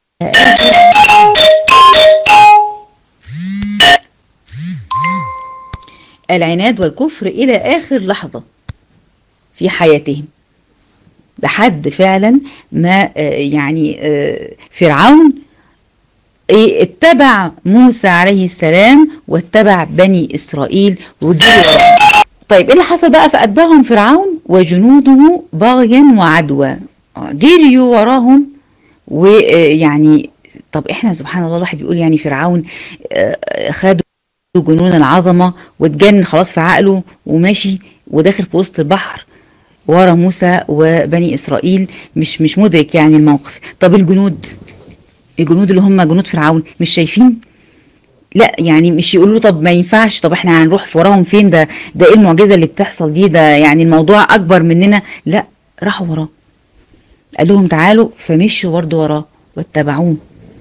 العناد والكفر الى اخر لحظه في حياتهم لحد فعلا ما يعني فرعون اتبع موسى عليه السلام واتبع بني اسرائيل وجري طيب ايه اللي حصل بقى فاتبعهم فرعون وجنوده بغيا وعدوى جريوا وراهم ويعني طب احنا سبحان الله الواحد بيقول يعني فرعون خدوا جنون العظمه واتجنن خلاص في عقله وماشي وداخل في وسط البحر ورا موسى وبني اسرائيل مش مش مدرك يعني الموقف طب الجنود الجنود اللي هم جنود فرعون مش شايفين لا يعني مش يقولوا له طب ما ينفعش طب احنا هنروح وراهم فين ده ده ايه المعجزة اللي بتحصل دي ده يعني الموضوع اكبر مننا لا راحوا وراه قال لهم تعالوا فمشوا برضه وراه واتبعوه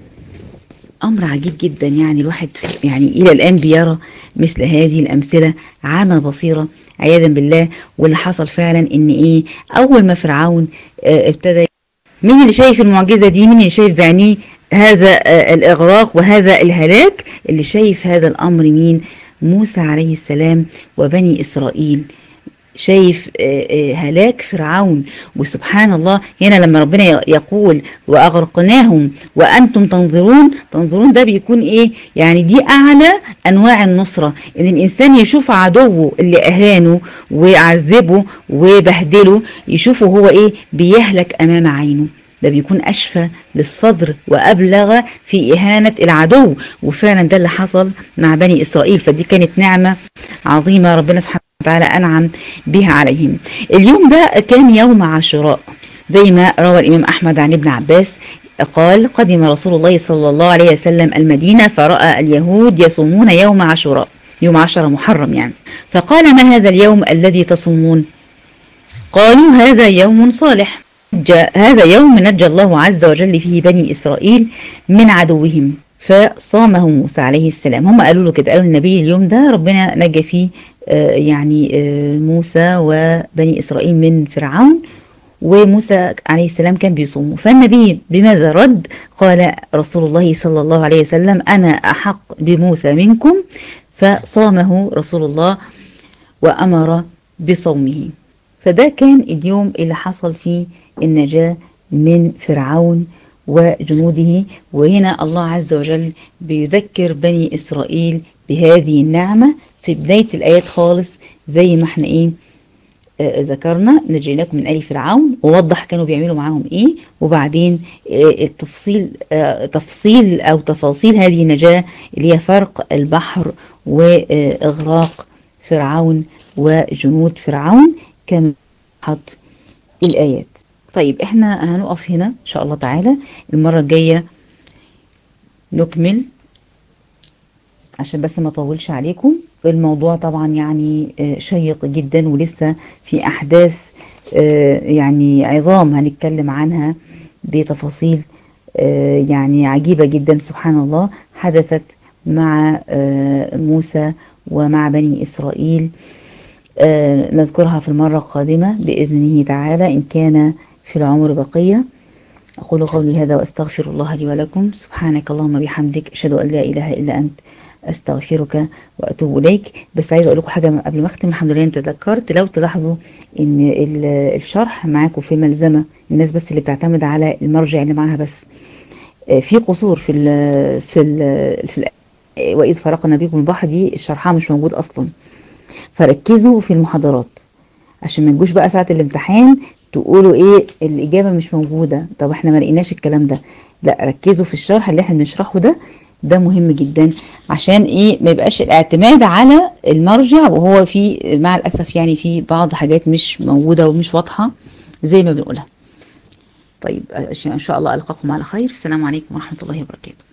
امر عجيب جدا يعني الواحد يعني الى الان بيرى مثل هذه الامثله عامه بصيره عياذا بالله واللي حصل فعلا ان ايه اول ما فرعون اه ابتدى مين اللي شايف المعجزه دي مين اللي شايف بعينيه هذا اه الاغراق وهذا الهلاك اللي شايف هذا الامر مين موسى عليه السلام وبني اسرائيل شايف هلاك فرعون وسبحان الله هنا لما ربنا يقول واغرقناهم وانتم تنظرون تنظرون ده بيكون ايه يعني دي اعلى انواع النصره ان الانسان يشوف عدوه اللي اهانه وعذبه وبهدله يشوفه هو ايه بيهلك امام عينه ده بيكون أشفى للصدر وأبلغ في إهانة العدو وفعلا ده اللي حصل مع بني إسرائيل فدي كانت نعمة عظيمة ربنا سبحانه وتعالى أنعم بها عليهم اليوم ده كان يوم عاشوراء زي ما روى الإمام أحمد عن ابن عباس قال قدم رسول الله صلى الله عليه وسلم المدينة فرأى اليهود يصومون يوم عاشوراء يوم عشرة محرم يعني فقال ما هذا اليوم الذي تصومون قالوا هذا يوم صالح هذا يوم نجى الله عز وجل فيه بني إسرائيل من عدوهم فصامه موسى عليه السلام هم قالوا له كده قالوا النبي اليوم ده ربنا نجى فيه آه يعني آه موسى وبني إسرائيل من فرعون وموسى عليه السلام كان بيصومه فالنبي بماذا رد قال رسول الله صلى الله عليه وسلم أنا أحق بموسى منكم فصامه رسول الله وأمر بصومه فده كان اليوم اللي حصل فيه النجاة من فرعون وجنوده وهنا الله عز وجل بيذكر بني إسرائيل بهذه النعمة في بداية الآيات خالص زي ما احنا ايه آه ذكرنا نجيناكم من آل فرعون ووضح كانوا بيعملوا معاهم ايه وبعدين آه التفصيل آه تفصيل او تفاصيل هذه النجاة اللي هي فرق البحر واغراق فرعون وجنود فرعون كان حط الآيات طيب احنا هنقف هنا ان شاء الله تعالى المرة الجاية نكمل عشان بس ما اطولش عليكم الموضوع طبعا يعني شيق جدا ولسه في احداث يعني عظام هنتكلم عنها بتفاصيل يعني عجيبة جدا سبحان الله حدثت مع موسى ومع بني اسرائيل نذكرها في المرة القادمة بإذنه تعالى إن كان في العمر بقية أقول قولي هذا وأستغفر الله لي ولكم سبحانك اللهم بحمدك أشهد أن لا إله إلا أنت أستغفرك وأتوب إليك بس عايزة أقول لكم حاجة قبل ما أختم الحمد لله أنت تذكرت لو تلاحظوا إن الشرح معاكم في الملزمة الناس بس اللي بتعتمد على المرجع اللي معاها بس في قصور في ال في ال في ال وإذ فرقنا بكم البحر دي شرحها مش موجود أصلا فركزوا في المحاضرات عشان ما تجوش بقى ساعة الامتحان تقولوا ايه الإجابة مش موجودة طب احنا ما لقيناش الكلام ده لا ركزوا في الشرح اللي احنا بنشرحه ده ده مهم جدا عشان ايه ما يبقاش الاعتماد على المرجع وهو في مع الأسف يعني في بعض حاجات مش موجودة ومش واضحة زي ما بنقولها طيب ان شاء الله ألقاكم على خير السلام عليكم ورحمة الله وبركاته